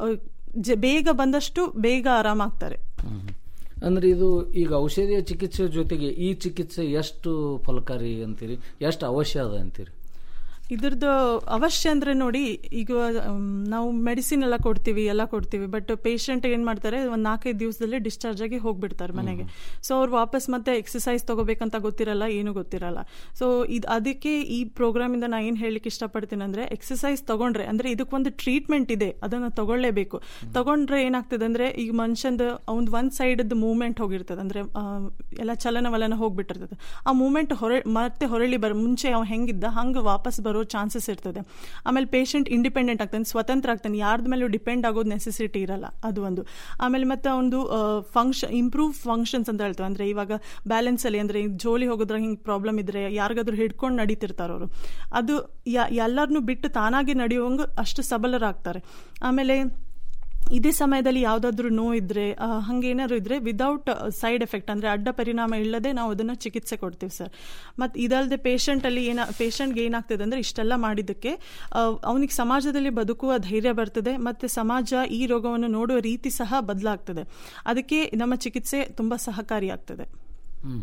ಬೇಗ ಬಂದಷ್ಟು ಬೇಗ ಆರಾಮಾಗ್ತಾರೆ ಅಂದ್ರೆ ಇದು ಈಗ ಔಷಧಿಯ ಚಿಕಿತ್ಸೆ ಜೊತೆಗೆ ಈ ಚಿಕಿತ್ಸೆ ಎಷ್ಟು ಫಲಕಾರಿ ಅಂತೀರಿ ಎಷ್ಟು ಅವಶ್ಯ ಅದ ಅಂತೀರಿ ಇದ್ರದ್ದು ಅವಶ್ಯ ಅಂದ್ರೆ ನೋಡಿ ಈಗ ಮ್, ನಾವು ಮೆಡಿಸಿನ್ ಎಲ್ಲ ಕೊಡ್ತೀವಿ ಎಲ್ಲ ಕೊಡ್ತೀವಿ ಬಟ್ ಪೇಷಂಟ್ ಏನ್ ಮಾಡ್ತಾರೆ ಒಂದ್ ನಾಲ್ಕೈದು ದಿವಸದಲ್ಲಿ ಡಿಸ್ಚಾರ್ಜ್ ಆಗಿ ಹೋಗ್ಬಿಡ್ತಾರೆ ಮನೆಗೆ ಸೊ ಅವ್ರು ವಾಪಸ್ ಮತ್ತೆ ಎಕ್ಸಸೈಸ್ ತಗೋಬೇಕಂತ ಗೊತ್ತಿರಲ್ಲ ಏನು ಗೊತ್ತಿರಲ್ಲ ಸೊ ಇದು ಅದಕ್ಕೆ ಈ ಪ್ರೋಗ್ರಾಮ್ ಇಂದ ನಾ ಏನ್ ಹೇಳಲಿಕ್ಕೆ ಇಷ್ಟಪಡ್ತೀನಿ ಅಂದ್ರೆ ಎಕ್ಸಸೈಸ್ ತಗೊಂಡ್ರೆ ಅಂದ್ರೆ ಇದಕ್ಕೊಂದು ಟ್ರೀಟ್ಮೆಂಟ್ ಇದೆ ಅದನ್ನ ತಗೊಳ್ಳೇಬೇಕು ತಗೊಂಡ್ರೆ ಏನಾಗ್ತದೆ ಅಂದ್ರೆ ಈಗ ಮನುಷ್ಯಂದು ಅವ್ನ್ ಒಂದ್ ಸೈಡ್ ಮೂವ್ಮೆಂಟ್ ಹೋಗಿರ್ತದೆ ಅಂದ್ರೆ ಆ, ಎಲ್ಲ ಚಲನವಲನ ಹೋಗ್ಬಿಟ್ಟಿರ್ತದೆ ಆ ಮೂವ್ಮೆಂಟ್ ಹೊರ ಮತ್ತೆ ಹೊರಳಿ ಬರ ಮುಂಚೆ ಅವ್ ಹೆಂಗಿದ್ದ ಹಂಗೆ ವಾಪಸ್ ಬರೋ ಚಾನ್ಸಸ್ ಇರ್ತದೆ ಆಮೇಲೆ ಪೇಷಂಟ್ ಇಂಡಿಪೆಂಡೆಂಟ್ ಆಗ್ತಾನೆ ಸ್ವತಂತ್ರ ಆಗ್ತಾನೆ ಯಾರ್ದ ಮೇಲೂ ಡಿಪೆಂಡ್ ಆಗೋದು ನೆಸೆಸಿಟಿ ಇರಲ್ಲ ಅದು ಒಂದು ಆಮೇಲೆ ಮತ್ತೆ ಒಂದು ಫಂಕ್ಷನ್ ಇಂಪ್ರೂವ್ ಫಂಕ್ಷನ್ಸ್ ಅಂತ ಹೇಳ್ತೇವೆ ಅಂದ್ರೆ ಇವಾಗ ಬ್ಯಾಲೆನ್ಸ್ ಅಲ್ಲಿ ಅಂದ್ರೆ ಈಗ ಜೋಲಿ ಹೋಗೋದ್ರ ಹಿಂಗೆ ಪ್ರಾಬ್ಲಮ್ ಇದ್ರೆ ಯಾರಿಗಾದ್ರೂ ಹಿಡ್ಕೊಂಡು ನಡೀತಿರ್ತಾರ ಅವರು ಅದು ಎಲ್ಲರನ್ನೂ ಬಿಟ್ಟು ತಾನಾಗಿ ನಡೆಯುವಂಗ ಅಷ್ಟು ಸಬಲರಾಗ್ತಾರೆ ಆಮೇಲೆ ಇದೇ ಸಮಯದಲ್ಲಿ ಯಾವುದಾದ್ರೂ ನೋವು ಇದ್ರೆ ಆ, ಹಂಗೇನಾದ್ರು ಇದ್ರೆ ವಿದೌಟ್ ಸೈಡ್ ಎಫೆಕ್ಟ್ ಅಂದ್ರೆ ಅಡ್ಡ ಪರಿಣಾಮ ಇಲ್ಲದೆ ನಾವು ಅದನ್ನ ಚಿಕಿತ್ಸೆ ಕೊಡ್ತೀವಿ ಸರ್ ಮತ್ತು ಇದಲ್ಲದೆ ಪೇಷಂಟ್ ಅಲ್ಲಿ ಏನ ಪೇಷಂಟ್ಗೆ ಏನಾಗ್ತದೆ ಅಂದ್ರೆ ಇಷ್ಟೆಲ್ಲ ಮಾಡಿದ್ದಕ್ಕೆ ಅವನಿಗೆ ಸಮಾಜದಲ್ಲಿ ಬದುಕುವ ಧೈರ್ಯ ಬರ್ತದೆ ಮತ್ತೆ ಸಮಾಜ ಈ ರೋಗವನ್ನು ನೋಡುವ ರೀತಿ ಸಹ ಬದಲಾಗ್ತದೆ ಅದಕ್ಕೆ ನಮ್ಮ ಚಿಕಿತ್ಸೆ ತುಂಬಾ ಸಹಕಾರಿಯಾಗ್ತದೆ ಹ್ಮ್.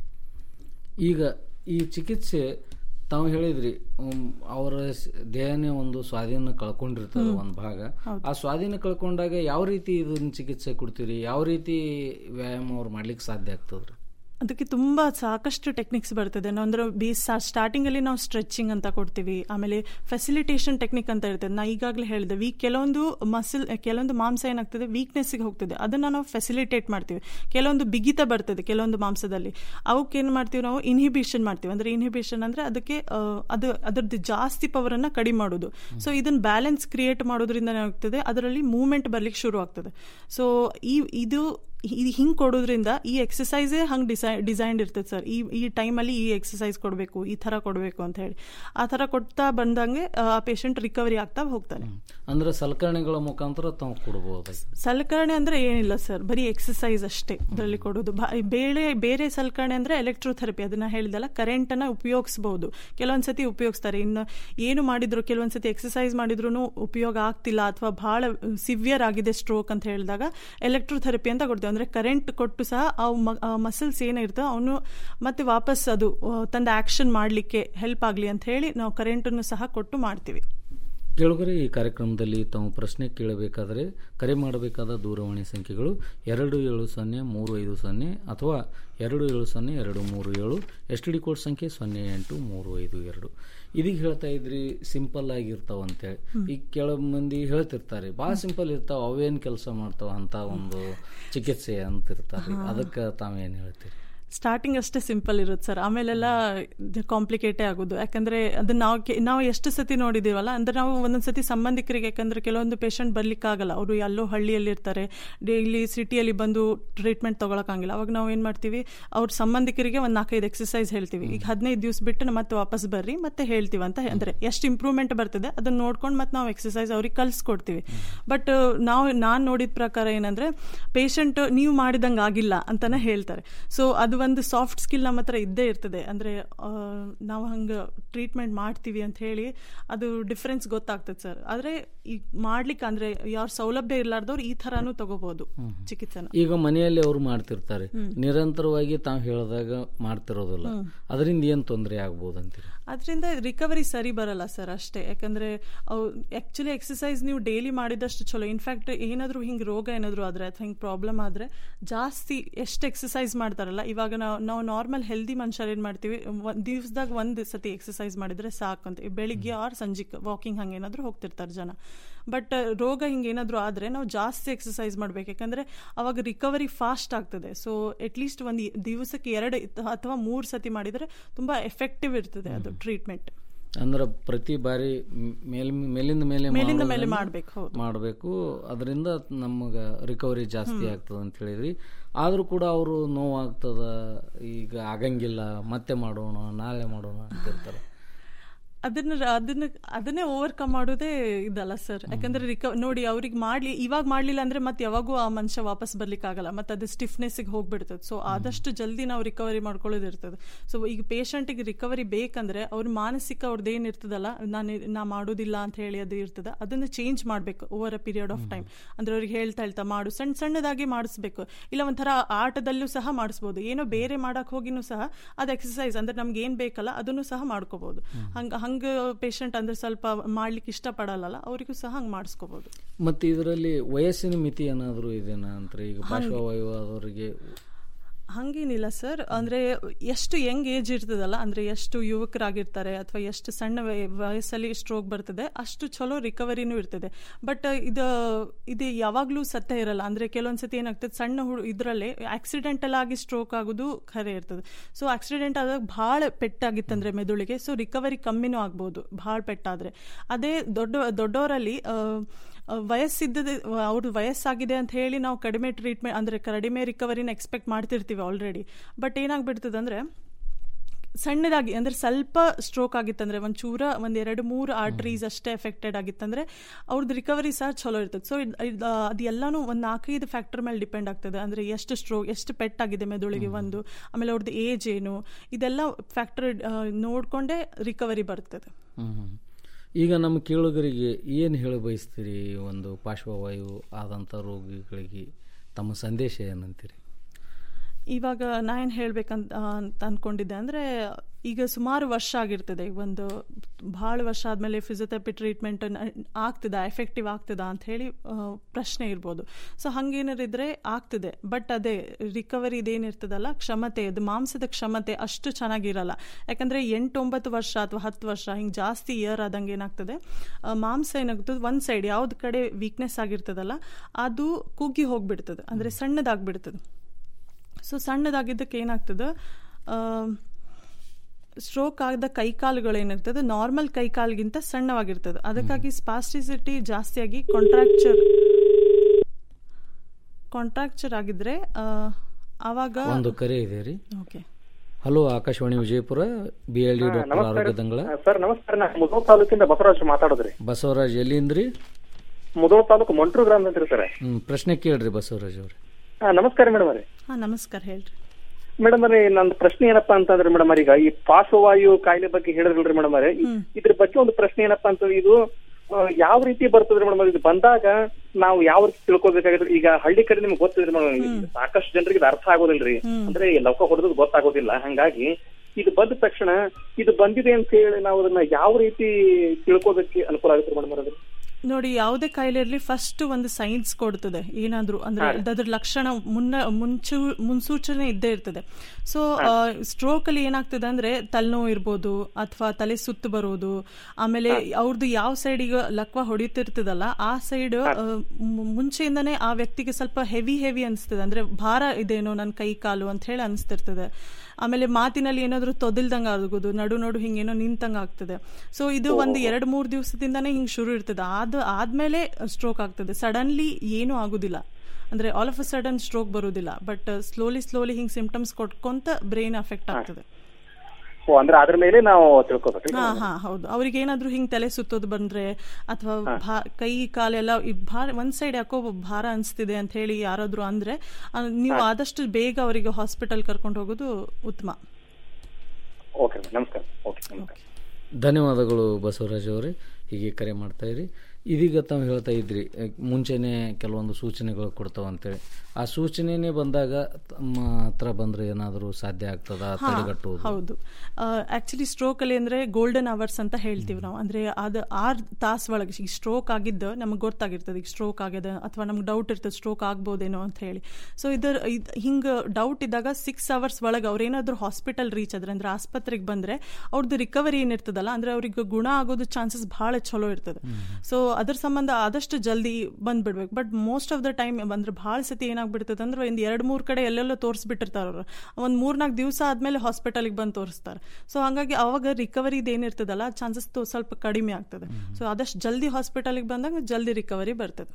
ಈಗ ಈ ಚಿಕಿತ್ಸೆ ತಾವು ಹೇಳಿದ್ರಿ ಉಮ್, ಅವರ ಸ್- ದೇಹನೇ ಒಂದು ಸ್ವಾಧೀನ ಕಳ್ಕೊಂಡಿರ್ತದೆ ಹ್ಮ್. ಒಂದು ಭಾಗ ಹೌದು. ಆ ಸ್ವಾಧೀನ ಕಳ್ಕೊಂಡಾಗ ಯಾವ ರೀತಿ ಇದನ್ನ ಚಿಕಿತ್ಸೆ ಕೊಡ್ತೀರಿ ಯಾವ ರೀತಿ ವ್ಯಾಯಾಮ ಅವ್ರು ಮಾಡ್ಲಿಕ್ಕೆ ಸಾಧ್ಯ ಆಗ್ತದ್ರಿ ಅದಕ್ಕೆ ತುಂಬಾ ಸಾಕಷ್ಟು ಟೆಕ್ನಿಕ್ಸ್ ಬರ್ತದೆ ನಾವು ಅಂದ್ರೆ ಬಿ ಸ್ಟಾರ್ಟಿಂಗ್ ಅಲ್ಲಿ ನಾವು ಸ್ಟ್ರೆಚಿಂಗ್ ಅಂತ ಕೊಡ್ತೀವಿ ಆಮೇಲೆ ಫೆಸಿಲಿಟೇಷನ್ ಟೆಕ್ನಿಕ್ ಅಂತ ಇರ್ತದೆ ನಾ ಈಗಾಗಲೇ ಹೇಳಿದೆ ವೀಕ್ ಕೆಲವೊಂದು ಮಸಿಲ್ ಕೆಲವೊಂದು ಮಾಂಸ ಏನಾಗ್ತದೆ ವೀಕ್ನೆಸ್ಗೆ ಹೋಗ್ತದೆ ಅದನ್ನ ನಾವು ಫೆಸಿಲಿಟೇಟ್ ಮಾಡ್ತೀವಿ ಕೆಲವೊಂದು ಬಿಗಿತ ಬರ್ತದೆ ಕೆಲವೊಂದು ಮಾಂಸದಲ್ಲಿ ಅವಕ್ಕೆ ಏನು ಮಾಡ್ತೀವಿ ನಾವು ಇನ್ಹಿಬಿಷನ್ ಮಾಡ್ತೀವಿ ಅಂದ್ರೆ ಇನ್ಹಿಬಿಷನ್ ಅಂದ್ರೆ ಅದಕ್ಕೆ ಆ, ಅದು ಅದರದ್ದು ಜಾಸ್ತಿ ಪವರ್ ಅನ್ನ ಕಡಿಮೆ ಮಾಡೋದು ಸೊ ಇದನ್ನ ಬ್ಯಾಲೆನ್ಸ್ ಕ್ರಿಯೇಟ್ ಮಾಡೋದ್ರಿಂದ ಏನಾಗ್ತದೆ ಅದರಲ್ಲಿ ಮೂವ್ಮೆಂಟ್ ಬರ್ಲಿಕ್ಕೆ ಶುರು ಆಗ್ತದೆ ಸೊ ಈ ಇದು ಇದು ಹಿಂಗೆ ಕೊಡೋದ್ರಿಂದ ಈ ಎಕ್ಸಸೈಸೇ ಹಂಗೆ ಡಿಸೈ ಡಿಸೈನ್ಡ್ ಇರ್ತದೆ ಸರ್ ಈ ಈ ಟೈಮಲ್ಲಿ ಈ ಎಕ್ಸಸೈಸ್ ಕೊಡಬೇಕು ಈ ಥರ ಕೊಡಬೇಕು ಅಂತ ಹೇಳಿ ಆ ಥರ ಕೊಡ್ತಾ ಬಂದಂಗೆ ಆ ಪೇಷಂಟ್ ರಿಕವರಿ ಆಗ್ತಾ ಹೋಗ್ತಾನೆ ಅಂದ್ರೆ ಸಲಕರಣೆಗಳ ಮುಖಾಂತರ ತಾವು ಕೊಡಬಹುದು ಸಲಕರಣೆ ಅಂದ್ರೆ ಏನಿಲ್ಲ ಸರ್ ಬರೀ ಎಕ್ಸಸೈಸ್ ಅಷ್ಟೇ ಇದರಲ್ಲಿ ಕೊಡೋದು ಬ- ಬೇರೆ ಬೇರೆ ಸಲಕರಣೆ ಅಂದ್ರೆ ಎಲೆಕ್ಟ್ರೋಥೆರಪಿ ಅದನ್ನ ಹೇಳಿದಲ್ಲ ಕರೆಂಟ್ ಅನ್ನ ಉಪಯೋಗಿಸಬಹುದು ಕೆಲವೊಂದ್ಸತಿ ಉಪಯೋಗಿಸ್ತಾರೆ ಇನ್ನು ಏನು ಮಾಡಿದ್ರು ಕೆಲವೊಂದ್ಸತಿ ಎಕ್ಸಸೈಸ್ ಮಾಡಿದ್ರು ಉಪಯೋಗ ಆಗ್ತಿಲ್ಲ ಅಥವಾ ಬಹಳ ಸಿವಿಯರ್ ಆಗಿದೆ ಸ್ಟ್ರೋಕ್ ಅಂತ ಹೇಳಿದಾಗ ಎಲೆಕ್ಟ್ರೋಥೆರಪಿ ಅಂತ ಕೊಡ್ತೇವೆ ಅಂದ್ರೆ ಕರೆಂಟ್ ಕೊಟ್ಟು ಸಹ ಆ ಮಸಲ್ಸ್ ಏನಿರ್ತೋ ಅವನು ಮತ್ತೆ ವಾಪಸ್ ಅದು ಆ, ತಂದ ಆಕ್ಷನ್ ಮಾಡಲಿಕ್ಕೆ ಹೆಲ್ಪ್ ಆಗಲಿ ಅಂತ ಹೇಳಿ ನಾವು ಕರೆಂಟನ್ನು ಸಹ ಕೊಟ್ಟು ಮಾಡ್ತೀವಿ ಕೇಳುಗರೆ ಈ ಕಾರ್ಯಕ್ರಮದಲ್ಲಿ ತಾವು ಪ್ರಶ್ನೆ ಕೇಳಬೇಕಾದರೆ ಕರೆ ಮಾಡಬೇಕಾದ ದೂರವಾಣಿ ಸಂಖ್ಯೆಗಳು ಎರಡು ಏಳು ಸೊನ್ನೆ ಮೂರು ಐದು ಸೊನ್ನೆ ಅಥವಾ ಎರಡು ಏಳು ಸೊನ್ನೆ ಎರಡು ಮೂರು ಏಳು ಎಸ್ ಟಿ ಡಿ ಕೋಡ್ ಸಂಖ್ಯೆ ಸೊನ್ನೆ ಎಂಟು ಮೂರು ಐದು ಎರಡು ಇದೀಗ ಹೇಳ್ತಾ ಇದ್ರಿ ಸಿಂಪಲ್ ಆಗಿರ್ತಾವ ಅಂತೇಳಿ ಈಗ ಕೆಲವು ಮಂದಿ ಹೇಳ್ತಿರ್ತಾರೆ ಭಾಳ ಸಿಂಪಲ್ ಇರ್ತಾವ ಅವೇನ್ ಕೆಲಸ ಮಾಡ್ತಾವ ಅಂತ ಒಂದು ಚಿಕಿತ್ಸೆ ಅಂತ ಇರ್ತಾರೆ ಅದಕ್ಕೆ ತಾವೇನು ಹೇಳ್ತೀರಿ ಸ್ಟಾರ್ಟಿಂಗ್ ಅಷ್ಟೇ ಸಿಂಪಲ್ ಇರುತ್ತೆ ಸರ್ ಆಮೇಲೆಲ್ಲ ಕಾಂಪ್ಲಿಕೇಟೇ ಆಗೋದು ಯಾಕಂದ್ರೆ ಅದನ್ನ ನಾವು ಕೆ- ನಾವು ಎಷ್ಟು ಸತಿ ನೋಡಿದೀವಲ್ಲ ಅಂದ್ರೆ ನಾವು ಒಂದೊಂದು ಸತಿ ಸಂಬಂಧಿಕರಿಗೆ ಯಾಕಂದ್ರೆ ಕೆಲವೊಂದು ಪೇಷಂಟ್ ಬರ್ಲಿಕ್ಕಾಗಲ್ಲ ಅವರು ಎಲ್ಲೋ ಹಳ್ಳಿಯಲ್ಲಿ ಇರ್ತಾರೆ ಡೈಲಿ ಸಿಟಿಯಲ್ಲಿ ಬಂದು ಟ್ರೀಟ್ಮೆಂಟ್ ತಗೊಳಕ್ಕಾಗಿಲ್ಲ ಅವಾಗ ನಾವು ಏನು ಮಾಡ್ತೀವಿ ಅವ್ರ ಸಂಬಂಧಿಕರಿಗೆ ಒಂದು ನಾಲ್ಕೈದು ಎಕ್ಸಸೈಸ್ ಹೇಳ್ತೀವಿ ಈಗ ಹದಿನೈದು ದಿವಸ ಬಿಟ್ಟು ನಾವು ಮತ್ತೆ ವಾಪಸ್ ಬರ್ರಿ ಮತ್ತೆ ಹೇಳ್ತೀವಿ ಅಂತ ಅಂದ್ರೆ ಎಷ್ಟು ಇಂಪ್ರೂವ್ಮೆಂಟ್ ಬರ್ತದೆ ಅದನ್ನ ನೋಡ್ಕೊಂಡು ಮತ್ತೆ ನಾವು ಎಕ್ಸಸೈಸ್ ಅವ್ರಿಗೆ ಕಲಿಸ್ಕೊಡ್ತೀವಿ ಬಟ್ ನಾವು ನಾನು ನೋಡಿದ ಪ್ರಕಾರ ಏನಂದ್ರೆ ಪೇಷಂಟ್ ನೀವು ಮಾಡಿದಂಗೆ ಆಗಿಲ್ಲ ಅಂತಾನೆ ಹೇಳ್ತಾರೆ ಸೊ ಅದು ಒಂದು ಸಾಫ್ಟ್ ಸ್ಕಿಲ್ ನಮ್ಮ ಹತ್ರ ಇದ್ದೇ ಇರ್ತದೆ ಅಂದ್ರೆ ಆ, ನಾವು ಹಂಗೆ ಟ್ರೀಟ್ಮೆಂಟ್ ಮಾಡ್ತೀವಿ ಅಂತ ಹೇಳಿ ಅದು ಡಿಫ್ರೆನ್ಸ್ ಗೊತ್ತಾಗ್ತದೆ ಸರ್ ಆದ್ರೆ ಈಗ ಮಾಡ್ಲಿಕ್ಕೆ ಅಂದ್ರೆ ಯಾರ ಸೌಲಭ್ಯ ಇರ್ಲಾರ್ದವ್ರು ಈ ಥರಾನು ತಗೋಬಹುದು ಚಿಕಿತ್ಸೆನ ಈಗ ಮನೆಯಲ್ಲಿ ಅವ್ರು ಮಾಡ್ತಿರ್ತಾರೆ ಹ್ಮ್. ನಿರಂತರವಾಗಿ ತಾವು ಹೇಳಿದಾಗ ಮಾಡ್ತಿರೋದಿಲ್ಲ ಹ್ಮ್. ಅದರಿಂದ ಏನ್ ತೊಂದರೆ ಆಗ್ಬೋದು ಅಂತೀರಿ ಅದರಿಂದ ರಿಕವರಿ ಸರಿ ಬರಲ್ಲ ಸರ್ ಅಷ್ಟೇ ಯಾಕಂದ್ರೆ ಅವು ಆಕ್ಚುಲಿ ಎಕ್ಸಸೈಸ್ ನೀವು ಡೈಲಿ ಮಾಡಿದಷ್ಟು ಚಲೋ ಇನ್ಫ್ಯಾಕ್ಟ್ ಏನಾದರೂ ಹಿಂಗೆ ರೋಗ ಏನಾದರೂ ಆದರೆ ಅಥವಾ ಹಿಂಗೆ ಪ್ರಾಬ್ಲಮ್ ಆದರೆ ಜಾಸ್ತಿ ಎಷ್ಟು ಎಕ್ಸಸೈಸ್ ಮಾಡ್ತಾರಲ್ಲ ಇವಾಗ ನಾವು ನಾವು ನಾರ್ಮಲ್ ಹೆಲ್ದಿ ಮನುಷ್ಯರು ಏನು ಮಾಡ್ತೀವಿ ದಿವ್ಸದಾಗ ಒಂದು ಸತಿ ಎಕ್ಸಸೈಸ್ ಮಾಡಿದ್ರೆ ಸಾಕು ಅಂತ ಬೆಳಿಗ್ಗೆ ಆರ್ ಸಂಜಿಕ್ ವಾಕಿಂಗ್ ಹಂಗೆ ಏನಾದರೂ ಹೋಗ್ತಿರ್ತಾರೆ ಜನ ಬಟ್ ರೋಗ ಹಿಂಗೆ ಏನಾದರೂ ಆದರೆ ನಾವು ಜಾಸ್ತಿ ಎಕ್ಸಸೈಸ್ ಮಾಡ್ಬೇಕು ಯಾಕಂದ್ರೆ ಅವಾಗ ರಿಕವರಿ ಫಾಸ್ಟ್ ಆಗ್ತದೆ ಸೊ ಅಟ್ಲೀಸ್ಟ್ ಒಂದು ದಿವಸಕ್ಕೆ ಎರಡು ಅಥವಾ ಮೂರು ಸತಿ ಮಾಡಿದರೆ ತುಂಬಾ ಎಫೆಕ್ಟಿವ್ ಇರ್ತದೆ ಅದು ಟ್ರೀಟ್ಮೆಂಟ್ ಅಂದ್ರೆ ಪ್ರತಿ ಬಾರಿ ಮ್- ಮೇಲ್ ಮೇಲಿಂದ ಮೇಲೆ ಮೇಲಿಂದ ಮೇಲೆ ಮಾಡೋದ್ರಿಂದ ಮಾಡ್ಬೇಕು, ಹೌದು. ಮಾಡಬೇಕು ಅದರಿಂದ ನಮಗ ರಿಕವರಿ ಜಾಸ್ತಿ ಆಗ್ತದ ಅಂತ ಹೇಳಿದ್ರಿ ಆದ್ರೂ ಕೂಡ ಅವರು ನೋವಾಗ್ತದ ಈಗ ಆಗಂಗಿಲ್ಲ ಮತ್ತೆ ಮಾಡೋಣ ನಾಳೆ ಮಾಡೋಣ ಅಂತ ಇರ್ತಾರೆ ಅದನ್ನ ಅದನ್ನ ಅದನ್ನೇ ಓವರ್ಕಮ್ ಮಾಡೋದೇ ಇದಲ್ಲ ಸರ್ ಯಾಕಂದ್ರೆ ರಿಕ ನೋಡಿ ಅವ್ರಿಗೆ ಮಾಡ್ಲಿ ಇವಾಗ ಮಾಡ್ಲಿಲ್ಲ ಅಂದ್ರೆ ಮತ್ತೆ ಯಾವಾಗೂ ಆ ಮನುಷ್ಯ ವಾಪಸ್ ಬರ್ಲಿಕ್ಕೆ ಆಗಲ್ಲ ಮತ್ತೆ ಅದು ಸ್ಟಿಫ್ನೆಸ್ಗೆ ಹೋಗ್ಬಿಡ್ತದೆ ಸೊ ಆದಷ್ಟು ಜಲ್ದಿ ನಾವು ರಿಕವರಿ ಮಾಡ್ಕೊಳ್ಳೋದು ಇರ್ತದೆ ಸೊ ಈಗ ಪೇಷಂಟಿಗೆ ರಿಕವರಿ ಬೇಕಂದ್ರೆ ಅವ್ರ ಮಾನಸಿಕ ಅವ್ರದ್ದು ಏನ್ ಇರ್ತದಲ್ಲ ನಾನು ನಾ ಮಾಡೋದಿಲ್ಲ ಅಂತ ಹೇಳಿ ಅದು ಇರ್ತದೆ ಅದನ್ನ ಚೇಂಜ್ ಮಾಡ್ಬೇಕು over a period of time ಅಂದ್ರೆ ಅವ್ರಿಗೆ ಹೇಳ್ತಾ ಹೇಳ್ತಾ ಮಾಡು ಸಣ್ಣ ಸಣ್ಣದಾಗಿ ಮಾಡಿಸ್ಬೇಕು ಇಲ್ಲ ಒಂಥರ ಆಟದಲ್ಲೂ ಸಹ ಮಾಡಿಸ್ಬೋದು ಏನೋ ಬೇರೆ ಮಾಡಕ್ ಹೋಗಿನೂ ಸಹ ಅದು ಎಕ್ಸಸೈಸ್ ಅಂದ್ರೆ ನಮ್ಗೆ ಏನ್ ಬೇಕಲ್ಲ ಅದನ್ನು ಸಹ ಮಾಡ್ಕೋಬಹುದು ಹಂಗ ಹಂಗ ಪೇಷಂಟ್ ಅಂದ್ರೆ ಸ್ವಲ್ಪ ಮಾಡ್ಲಿಕ್ಕೆ ಇಷ್ಟಪಡಲ್ಲ ಅವರಿಗೂ ಸಹ ಹಂಗೆ ಮಾಡಿಸ್ಕೋಬಹುದು ಮತ್ತೆ ಇದರಲ್ಲಿ ವಯಸ್ಸಿನ ಮಿತಿ ಏನಾದರೂ ಇದೆನಾ ಅಂತ ಈಗ ಪಾರ್ಶ್ವವಾಯು ಆದವರಿಗೆ ಹಂಗೇನಿಲ್ಲ ಸರ್ ಅಂದ್ರೆ ಎಷ್ಟು ಯಂಗ್ ಏಜ್ ಇರ್ತದಲ್ಲ ಅಂದ್ರೆ ಎಷ್ಟು ಯುವಕರಾಗಿರ್ತಾರೆ ಅಥವಾ ಎಷ್ಟು ಸಣ್ಣ ವಯ- ವಯಸ್ಸಲ್ಲಿ ಸ್ಟ್ರೋಕ್ ಬರ್ತದೆ ಅಷ್ಟು ಚಲೋ ರಿಕವರಿನೂ ಇರ್ತದೆ ಬಟ್ ಇದು ಇದು ಯಾವಾಗ್ಲೂ ಸತ್ಯ ಇರಲ್ಲ ಅಂದ್ರೆ ಕೆಲವೊಂದ್ಸತಿ ಏನಾಗ್ತದೆ ಸಣ್ಣ ಹುಡು ಇದರಲ್ಲೇ ಆಕ್ಸಿಡೆಂಟಲ್ ಆಗಿ ಸ್ಟ್ರೋಕ್ ಆಗೋದು ಖರೆ ಇರ್ತದೆ ಸೊ ಆಕ್ಸಿಡೆಂಟ್ ಆದಾಗ ಭಾಳ ಪೆಟ್ಟಾಗಿತ್ತಂದ್ರೆ ಮೆದುಳಿಗೆ ಸೊ ರಿಕವರಿ ಕಮ್ಮಿನೂ ಆಗ್ಬೋದು ಭಾಳ ಪೆಟ್ಟಾದ್ರೆ ಅದೇ ದೊಡ್ಡ ದೊಡ್ಡವರಲ್ಲಿ ಆ, ಆ, ವಯಸ್ಸಿದ್ದದ ಅವ್ರ ವಯಸ್ಸಾಗಿದೆ ಅಂತ ಹೇಳಿ ನಾವು ಕಡಿಮೆ ಟ್ರೀಟ್ಮೆಂಟ್ ಅಂದ್ರೆ ಕಡಿಮೆ ರಿಕವರಿನ ಎಕ್ಸ್ಪೆಕ್ಟ್ ಮಾಡ್ತಿರ್ತೀವಿ ಆಲ್ರೆಡಿ ಬಟ್ ಏನಾಗ್ಬಿಡ್ತದೆ ಅಂದ್ರೆ ಸಣ್ಣದಾಗಿ ಅಂದ್ರೆ ಸ್ವಲ್ಪ ಸ್ಟ್ರೋಕ್ ಆಗಿತ್ತಂದ್ರೆ ಒಂದ್ ಚೂರ ಒಂದ್ ಎರಡು ಮೂರು ಆರ್ಟ್ರೀಸ್ ಅಷ್ಟೇ ಎಫೆಕ್ಟೆಡ್ ಆಗಿತ್ತಂದ್ರೆ ಅವ್ರದ್ದು ರಿಕವರಿ ಸಹ ಚಲೋ ಇರ್ತದೆ ಸೊ ಅದು ಎಲ್ಲಾನು ಒಂದ್ ನಾಲ್ಕೈದು ಫ್ಯಾಕ್ಟರ್ ಮೇಲೆ ಡಿಪೆಂಡ್ ಆಗ್ತದೆ ಅಂದ್ರೆ ಎಷ್ಟು ಸ್ಟ್ರೋಕ್ ಎಷ್ಟು ಪೆಟ್ಟಾಗಿದೆ ಮೆದುಳಿಗೆ ಒಂದು ಆಮೇಲೆ ಅವ್ರದ್ದು ಏಜ್ ಏನು ಇದೆಲ್ಲ ಫ್ಯಾಕ್ಟರ್ ನೋಡ್ಕೊಂಡೇ ರಿಕವರಿ ಬರ್ತದೆ ಹ್ಮ್, ಹ್ಮ್. ಈಗ ನಮ್ಮ ಕೇಳುಗರಿಗೆ ಏನು ಹೇಳ ಬಯಸ್ತೀರಿ ಒಂದು ಪಾರ್ಶ್ವವಾಯು ಆದಂಥ ರೋಗಿಗಳಿಗೆ ತಮ್ಮ ಸಂದೇಶ ಏನಂತೀರಿ ಇವಾಗ ನಾ ಏನು ಹೇಳ್ಬೇಕಂತ ಆ, ಅಂತ ಅನ್ಕೊಂಡಿದ್ದೆ ಅಂದ್ರೆ ಈಗ ಸುಮಾರು ವರ್ಷ ಆಗಿರ್ತದೆ ಒಂದು ಭಾಳ ವರ್ಷ ಆದಮೇಲೆ ಫಿಸಿಯೋಥೆರಪಿ ಟ್ರೀಟ್ಮೆಂಟ್ ಆಗ್ತದಾ ಎಫೆಕ್ಟಿವ್ ಆಗ್ತದಾ ಅಂತ ಹೇಳಿ ಆ, ಪ್ರಶ್ನೆ ಇರ್ಬೋದು ಸೊ ಹಂಗೇನಾರಿದ್ರೆ ಆಗ್ತದೆ ಬಟ್ ಅದೇ ರಿಕವರಿ ಇದೇನಿರ್ತದಲ್ಲ ಕ್ಷಮತೆ ಅದು ಮಾಂಸದ ಕ್ಷಮತೆ ಅಷ್ಟು ಚೆನ್ನಾಗಿರಲ್ಲ ಯಾಕಂದ್ರೆ ಎಂಟೊಂಬತ್ತು ವರ್ಷ ಅಥವಾ ಹತ್ತು ವರ್ಷ ಹಿಂಗೆ ಜಾಸ್ತಿ ಇಯರ್ ಆದಂಗೆ ಏನಾಗ್ತದೆ ಆ, ಮಾಂಸ ಏನಾಗ್ತದೆ ಒಂದು ಸೈಡ್ ಯಾವ್ದು ಕಡೆ ವೀಕ್ನೆಸ್ ಆಗಿರ್ತದಲ್ಲ ಅದು ಕುಗ್ಗಿ ಹೋಗ್ಬಿಡ್ತದೆ ಅಂದ್ರೆ ಸಣ್ಣದಾಗ್ಬಿಡ್ತದೆ ಸೊ ಸಣ್ಣದಾಗಿದ್ದಕ್ಕೆ ಏನಾಗ್ತದೆ ಸ್ಟ್ರೋಕ್ ಆದ ಕೈಕಾಲುಗಳು ಏನಿರ್ತದೆ ನಾರ್ಮಲ್ ಕೈಕಾಲಿಗಿಂತ ಸಣ್ಣವಾಗಿರ್ತದೆ ಅದಕ್ಕಾಗಿ ಸ್ಪಾಸ್ಟಿಸಿಟಿ ಜಾಸ್ತಿಯಾಗಿ ಕಾಂಟ್ರಾಕ್ಚರ್ ಕಾಂಟ್ರಾಕ್ಚರ್ ಆಗಿದ್ರೆ ಆ, ಆವಾಗ ಒಂದು ಕರೆ ಇದೆ ರೀ okay hello Akashvani Vijayapura B L D doctor ಆರೋಗ್ಯ ದಂಗಳ ಸರ್ ನಮಸ್ಕಾರ ನಾ ಮುದೋಳ್ ತಾಲೂಕಿಂದ ಬಸವರಾಜ್ ಮಾತಾಡೋದ್ರಿ ಬಸವರಾಜ್ ಎಲ್ಲಿಂದ್ರಿ ಮುದೋಳ್ ತಾಲೂಕು ಮಂಟ್ರು ಗ್ರಾಮ ಅಂತ್ರಿ ಸರ್ ಹ್ಮ್ ಪ್ರಶ್ನೆ ಕೇಳ್ರಿ ಬಸವರಾಜ್ ಅವ್ರಿ ಹಾ ನಮಸ್ಕಾರ ಮೇಡಮ್ ಅವ್ರೆ ಹಾ ನಮಸ್ಕಾರ ಹೇಳ್ರಿ ಮೇಡಮ್ ಅವ್ರೆ ನನ್ನ ಪ್ರಶ್ನೆ ಏನಪ್ಪಾ ಅಂತಂದ್ರೆ ಮೇಡಮ್ ಈಗ ಈ ಪಾರ್ಶ್ವವಾಯು ಕಾಯಿಲೆ ಬಗ್ಗೆ ಹೇಳಿದ್ರಲ್ರಿ ಮೇಡಮ್ ಅವ್ರೆ ಈ- ಇದ್ರ ಬಗ್ಗೆ ಒಂದು ಪ್ರಶ್ನೆ ಏನಪ್ಪಾ ಅಂತಂದ್ರೆ ಇದು ಆ, ಯಾವ ರೀತಿ ಬರ್ತದ್ರಿ ಮೇಡಮ್ ಇದು ಬಂದಾಗ ನಾವು ಯಾವ ರೀತಿ ತಿಳ್ಕೊಬೇಕಾಗಿದ್ರೆ ಈಗ ಹಳ್ಳಿ ಕಡೆ ನಿಮ್ಗೆ ಗೊತ್ತಿದ್ರಿ ಮೇಡಮ್ ಸಾಕಷ್ಟು ಜನರಿಗೆ ಇದು ಅರ್ಥ ಆಗೋದಿಲ್ರಿ ಅಂದ್ರೆ ಲೌಕ ಹೊಡೆದ್ ಗೊತ್ತಾಗೋದಿಲ್ಲ ಹಂಗಾಗಿ ಇದು ಬಂದ ತಕ್ಷಣ ಇದು ಬಂದಿದೆ ಅಂತ ಹೇಳಿ ನಾವು ಅದನ್ನ ಯಾವ ರೀತಿ ತಿಳ್ಕೋದಕ್ಕೆ ಅನುಕೂಲ ಆಗುತ್ತೆ ಮೇಡಮ್ ಅವ್ರೆ ನೋಡಿ ಯಾವುದೇ ಕಾಯಿಲೆ ಇರಲಿ ಫಸ್ಟ್ ಒಂದು ಸೈನ್ಸ್ ಕೊಡ್ತದೆ ಏನಾದ್ರೂ ಅಂದ್ರೆ ಅದ್ರ ಲಕ್ಷಣ ಮುನ್ನ ಮುಂಚು ಮುನ್ಸೂಚನೆ ಇದ್ದೇ ಇರ್ತದೆ ಸೊ ಸ್ಟ್ರೋಕ್ ಅಲ್ಲಿ ಏನಾಗ್ತದೆ ಅಂದ್ರೆ ತಲೆನೋವು ಇರ್ಬೋದು ಅಥವಾ ತಲೆ ಸುತ್ತು ಬರೋದು ಆಮೇಲೆ ಅವ್ರದ್ದು ಯಾವ ಸೈಡ್ ಈಗ ಲಕ್ವ ಹೊಡಿತಿರ್ತದಲ್ಲ ಆ ಸೈಡ್ ಮುಂಚೆಯಿಂದನೇ ಆ ವ್ಯಕ್ತಿಗೆ ಸ್ವಲ್ಪ ಹೆವಿ ಹೆವಿ ಅನಿಸ್ತದೆ ಅಂದ್ರೆ ಭಾರ ಇದೇನೋ ನನ್ನ ಕೈ ಕಾಲು ಅಂತ ಹೇಳಿ ಅನಿಸ್ತಿರ್ತದೆ ಆಮೇಲೆ ಮಾತಿನಲ್ಲಿ ಏನಾದ್ರೂ ತೊದಿಲ್ದಂಗ ಆಗೋದು ನಡು ನಡು ಹಿಂಗೇನೋ ನಿಂತಂಗ ಆಗ್ತದೆ ಸೊ ಇದು ಒಂದು ಎರಡು ಮೂರು ದಿವಸದಿಂದಾನೇ ಹಿಂಗ್ ಶುರು ಇರ್ತದೆ ಆದ ಆದ್ಮೇಲೆ ಸ್ಟ್ರೋಕ್ ಆಗ್ತದೆ ಸಡನ್ಲಿ ಏನೂ ಆಗುದಿಲ್ಲ ಅಂದ್ರೆ all of a sudden stroke ಬರುದಿಲ್ಲ ಬಟ್ ಸ್ಲೋಲಿ ಸ್ಲೋಲಿ ಹಿಂಗ್ ಸಿಂಪ್ಟಮ್ಸ್ ಕೊಟ್ಕೊಂತ ಬ್ರೈನ್ ಅಫೆಕ್ಟ್ ಆಗ್ತದೆ ಓ ಅಂದ್ರೆ ಅದ್ರ ಮೇಲೆ ನಾವು ತಿಳ್ಕೊಬೇಕು ಹಾ ಹಾ ಹೌದು ಅವ್ರಿಗೆ ಏನಾದ್ರೂ ಹಿಂಗ್ ತಲೆ ಸುತ್ತೋದು ಬಂದ್ರೆ ಅಥವಾ ಭಾ- ಕೈ ಕಾಲೆಲ್ಲ ಈ ಭಾರ ಒಂದ್ ಸೈಡ್ ಯಾಕೋ ಭಾರ ಅನ್ಸ್ತಿದೆ ಅಂತ ಹೇಳಿ ಯಾರಾದ್ರೂ ಅಂದ್ರೆ ಆ, ನೀವು ಆದಷ್ಟು ಬೇಗ ಅವರಿಗೆ ಹಾಸ್ಪಿಟಲ್ ಕರ್ಕೊಂಡು ಹೋಗೋದು ಉತ್ತಮ ಓಕೆ ನಮಸ್ಕಾರ ಓಕೆ ನಮಸ್ಕಾರ ಧನ್ಯವಾದಗಳು ಬಸವರಾಜ್ ಅವರೇ ಹೀಗೆ ಕರೆ ಮಾಡ್ತಾ ಇರಿ ಇದೀಗ ತಾವು ಹೇಳ್ತಾ ಇದ್ರಿ ಅಹ್, ಮುಂಚೆನೆ ಕೆಲವೊಂದು ಸೂಚನೆಗಳು ಕೊಡ್ತಾವ ಅಂತೇಳಿ ಆ ಸೂಚನೆನೇ ಬಂದಾಗ ತಮ್ಮ ಹತ್ರ ಬಂದ್ರೆ ಏನಾದರೂ ಸಾಧ್ಯ ಆಗ್ತದ ಹಾ, ತಡೆಗಟ್ಟುವುದು ಹೌದು ಆಕ್ಚುಲಿ ಸ್ಟ್ರೋಕ್ ಅಲ್ಲಿ ಅಂದ್ರೆ ಗೋಲ್ಡನ್ ಅವರ್ಸ್ ಅಂತ ಹೇಳ್ತೀವಿ ನಾವು ಅಂದ್ರೆ ಅದು ಆರ್ ತಾಸ್ ಒಳಗೆ ಈಗ ಸ್ಟ್ರೋಕ್ ಆಗಿದ್ದು ನಮಗೆ ಗೊತ್ತಾಗಿರ್ತದೆ ಈಗ ಸ್ಟ್ರೋಕ್ ಆಗ್ಯದ ಅಥವಾ ನಮ್ಗೆ ಡೌಟ್ ಇರ್ತದೆ ಸ್ಟ್ರೋಕ್ ಆಗ್ಬೋದೇನೋ ಅಂತ ಹೇಳಿ ಸೊ ಇದರ ಇದ್ ಹಿಂಗ ಡೌಟ್ ಇದ್ದಾಗ ಸಿಕ್ಸ್ ಅವರ್ಸ್ ಒಳಗೆ ಅವ್ರೇನಾದ್ರೂ ಹಾಸ್ಪಿಟಲ್ ರೀಚ್ ಆದ್ರೆ ಅಂದ್ರೆ ಆಸ್ಪತ್ರೆಗೆ ಬಂದ್ರೆ ಅವ್ರದ್ದು ರಿಕವರಿ ಏನಿರ್ತದಲ್ಲ ಅಂದ್ರೆ ಅವ್ರಿಗೆ ಗುಣ ಆಗೋದು ಚಾನ್ಸಸ್ ಬಹಳ ಚಲೋ ಇರ್ತದೆ ಸೊ ಅದ್ರ ಸಂಬಂಧ ಆದಷ್ಟು ಜಲ್ದಿ ಬಂದ್ಬಿಡ್ಬೇಕು but most of the time ಅಂದ್ರೆ ಭಾಳ ಸತಿ ಏನಾಗ್ಬಿಡ್ತದೆ ಅಂದ್ರೆ ಒಂದು ಎರಡು ಮೂರು ಕಡೆ ಎಲ್ಲೆಲ್ಲೋ ತೋರಿಸ್ಬಿಟ್ಟಿರ್ತಾರ ಅವ್ರು ಒಂದು ಮೂರ್ನಾಲ್ಕು ದಿವಸ ಆದ್ಮೇಲೆ ಹಾಸ್ಪಿಟಲ್ಗೆ ಬಂದು ತೋರಿಸ್ತಾರೆ ಸೊ ಹಂಗಾಗಿ ಅವಾಗ ರಿಕವರಿ ಏನಿರ್ತದಲ್ಲ ಚಾನ್ಸಸ್ ಸ್ವಲ್ಪ ಕಡಿಮೆ ಆಗ್ತದೆ ಸೊ ಆದಷ್ಟು ಜಲ್ದಿ ಹಾಸ್ಪಿಟಲ್ಗೆ ಬಂದಾಗ ಜಲ್ದಿ ರಿಕವರಿ ಬರ್ತದೆ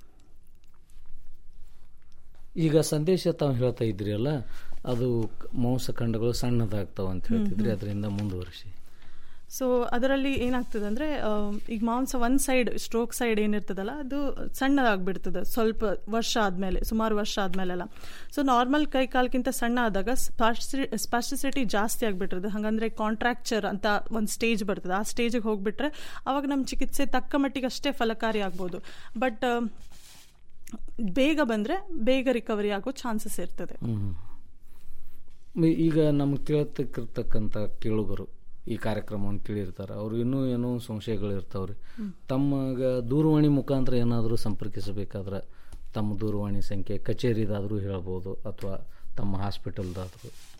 ಈಗ ಸಂದೇಶ ತಾವು ಹೇಳ್ತಾ ಇದ್ರಿ ಅಲ್ಲ ಅದು ಕ- ಮಾಂಸಖಂಡಗಳು ಸಣ್ಣದಾಗ್ತಾವ ಅಂತ ಹೇಳ್ತಿದ್ರಿ ಅದರಿಂದ ಮುಂದುವರಿಸಿ ಸೊ ಅದರಲ್ಲಿ ಏನಾಗ್ತದೆ ಅಂದ್ರೆ ಆ, ಈಗ ಮಾಂಸ ಒಂದ್ ಸೈಡ್ ಸ್ಟ್ರೋಕ್ ಸೈಡ್ ಏನಿರ್ತದಲ್ಲ ಅದು ಸಣ್ಣದಾಗ್ಬಿಡ್ತದೆ ಸ್ವಲ್ಪ ವರ್ಷ ಆದ್ಮೇಲೆ ಸುಮಾರು ವರ್ಷ ಆದ್ಮೇಲೆಲ್ಲ ಸೊ ನಾರ್ಮಲ್ ಕೈ ಕಾಲ್ಗಿಂತ ಸಣ್ಣ ಆದಾಗ ಸ್ಪಾಸ್ಟಿಸಿಟಿ ಜಾಸ್ತಿ ಆಗ್ಬಿಟ್ಟಿರ್ತದೆ ಹಂಗಂದ್ರೆ ಕಾಂಟ್ರಾಕ್ಚರ್ ಅಂತ ಒಂದು ಸ್ಟೇಜ್ ಬರ್ತದೆ ಆ ಸ್ಟೇಜಿಗೆ ಹೋಗ್ಬಿಟ್ರೆ ಅವಾಗ ನಮ್ಮ ಚಿಕಿತ್ಸೆ ತಕ್ಕ ಮಟ್ಟಿಗೆ ಅಷ್ಟೇ ಫಲಕಾರಿ ಆಗ್ಬೋದು ಬಟ್ ಬೇಗ ಬಂದ್ರೆ ಬೇಗ ರಿಕವರಿ ಆಗೋ ಚಾನ್ಸಸ್ ಇರ್ತದೆ ಹ್ಮ್. ಮ- ಈಗ ನಮ್ಗೆ ಕೇಳ್ತಕ್ಕಿರ್ತಕ್ಕಂಥ ಕೇಳುಗರು ಈ ಕಾರ್ಯಕ್ರಮವನ್ನು ಕೇಳಿರ್ತಾರೆ ಅವ್ರು ಇನ್ನೂ ಏನೋ ಸಂಶಯಗಳು ಇರ್ತಾವ್ರಿ ತಮ್ಮಗ ದೂರವಾಣಿ ಮುಖಾಂತರ ಏನಾದರೂ ಸಂಪರ್ಕಿಸಬೇಕಾದ್ರೆ ತಮ್ಮ ದೂರವಾಣಿ ಸಂಖ್ಯೆ ಕಚೇರಿದಾದರೂ ಹೇಳ್ಬೋದು ಅಥವಾ ತಮ್ಮ ಹಾಸ್ಪಿಟಲ್ದಾದರೂ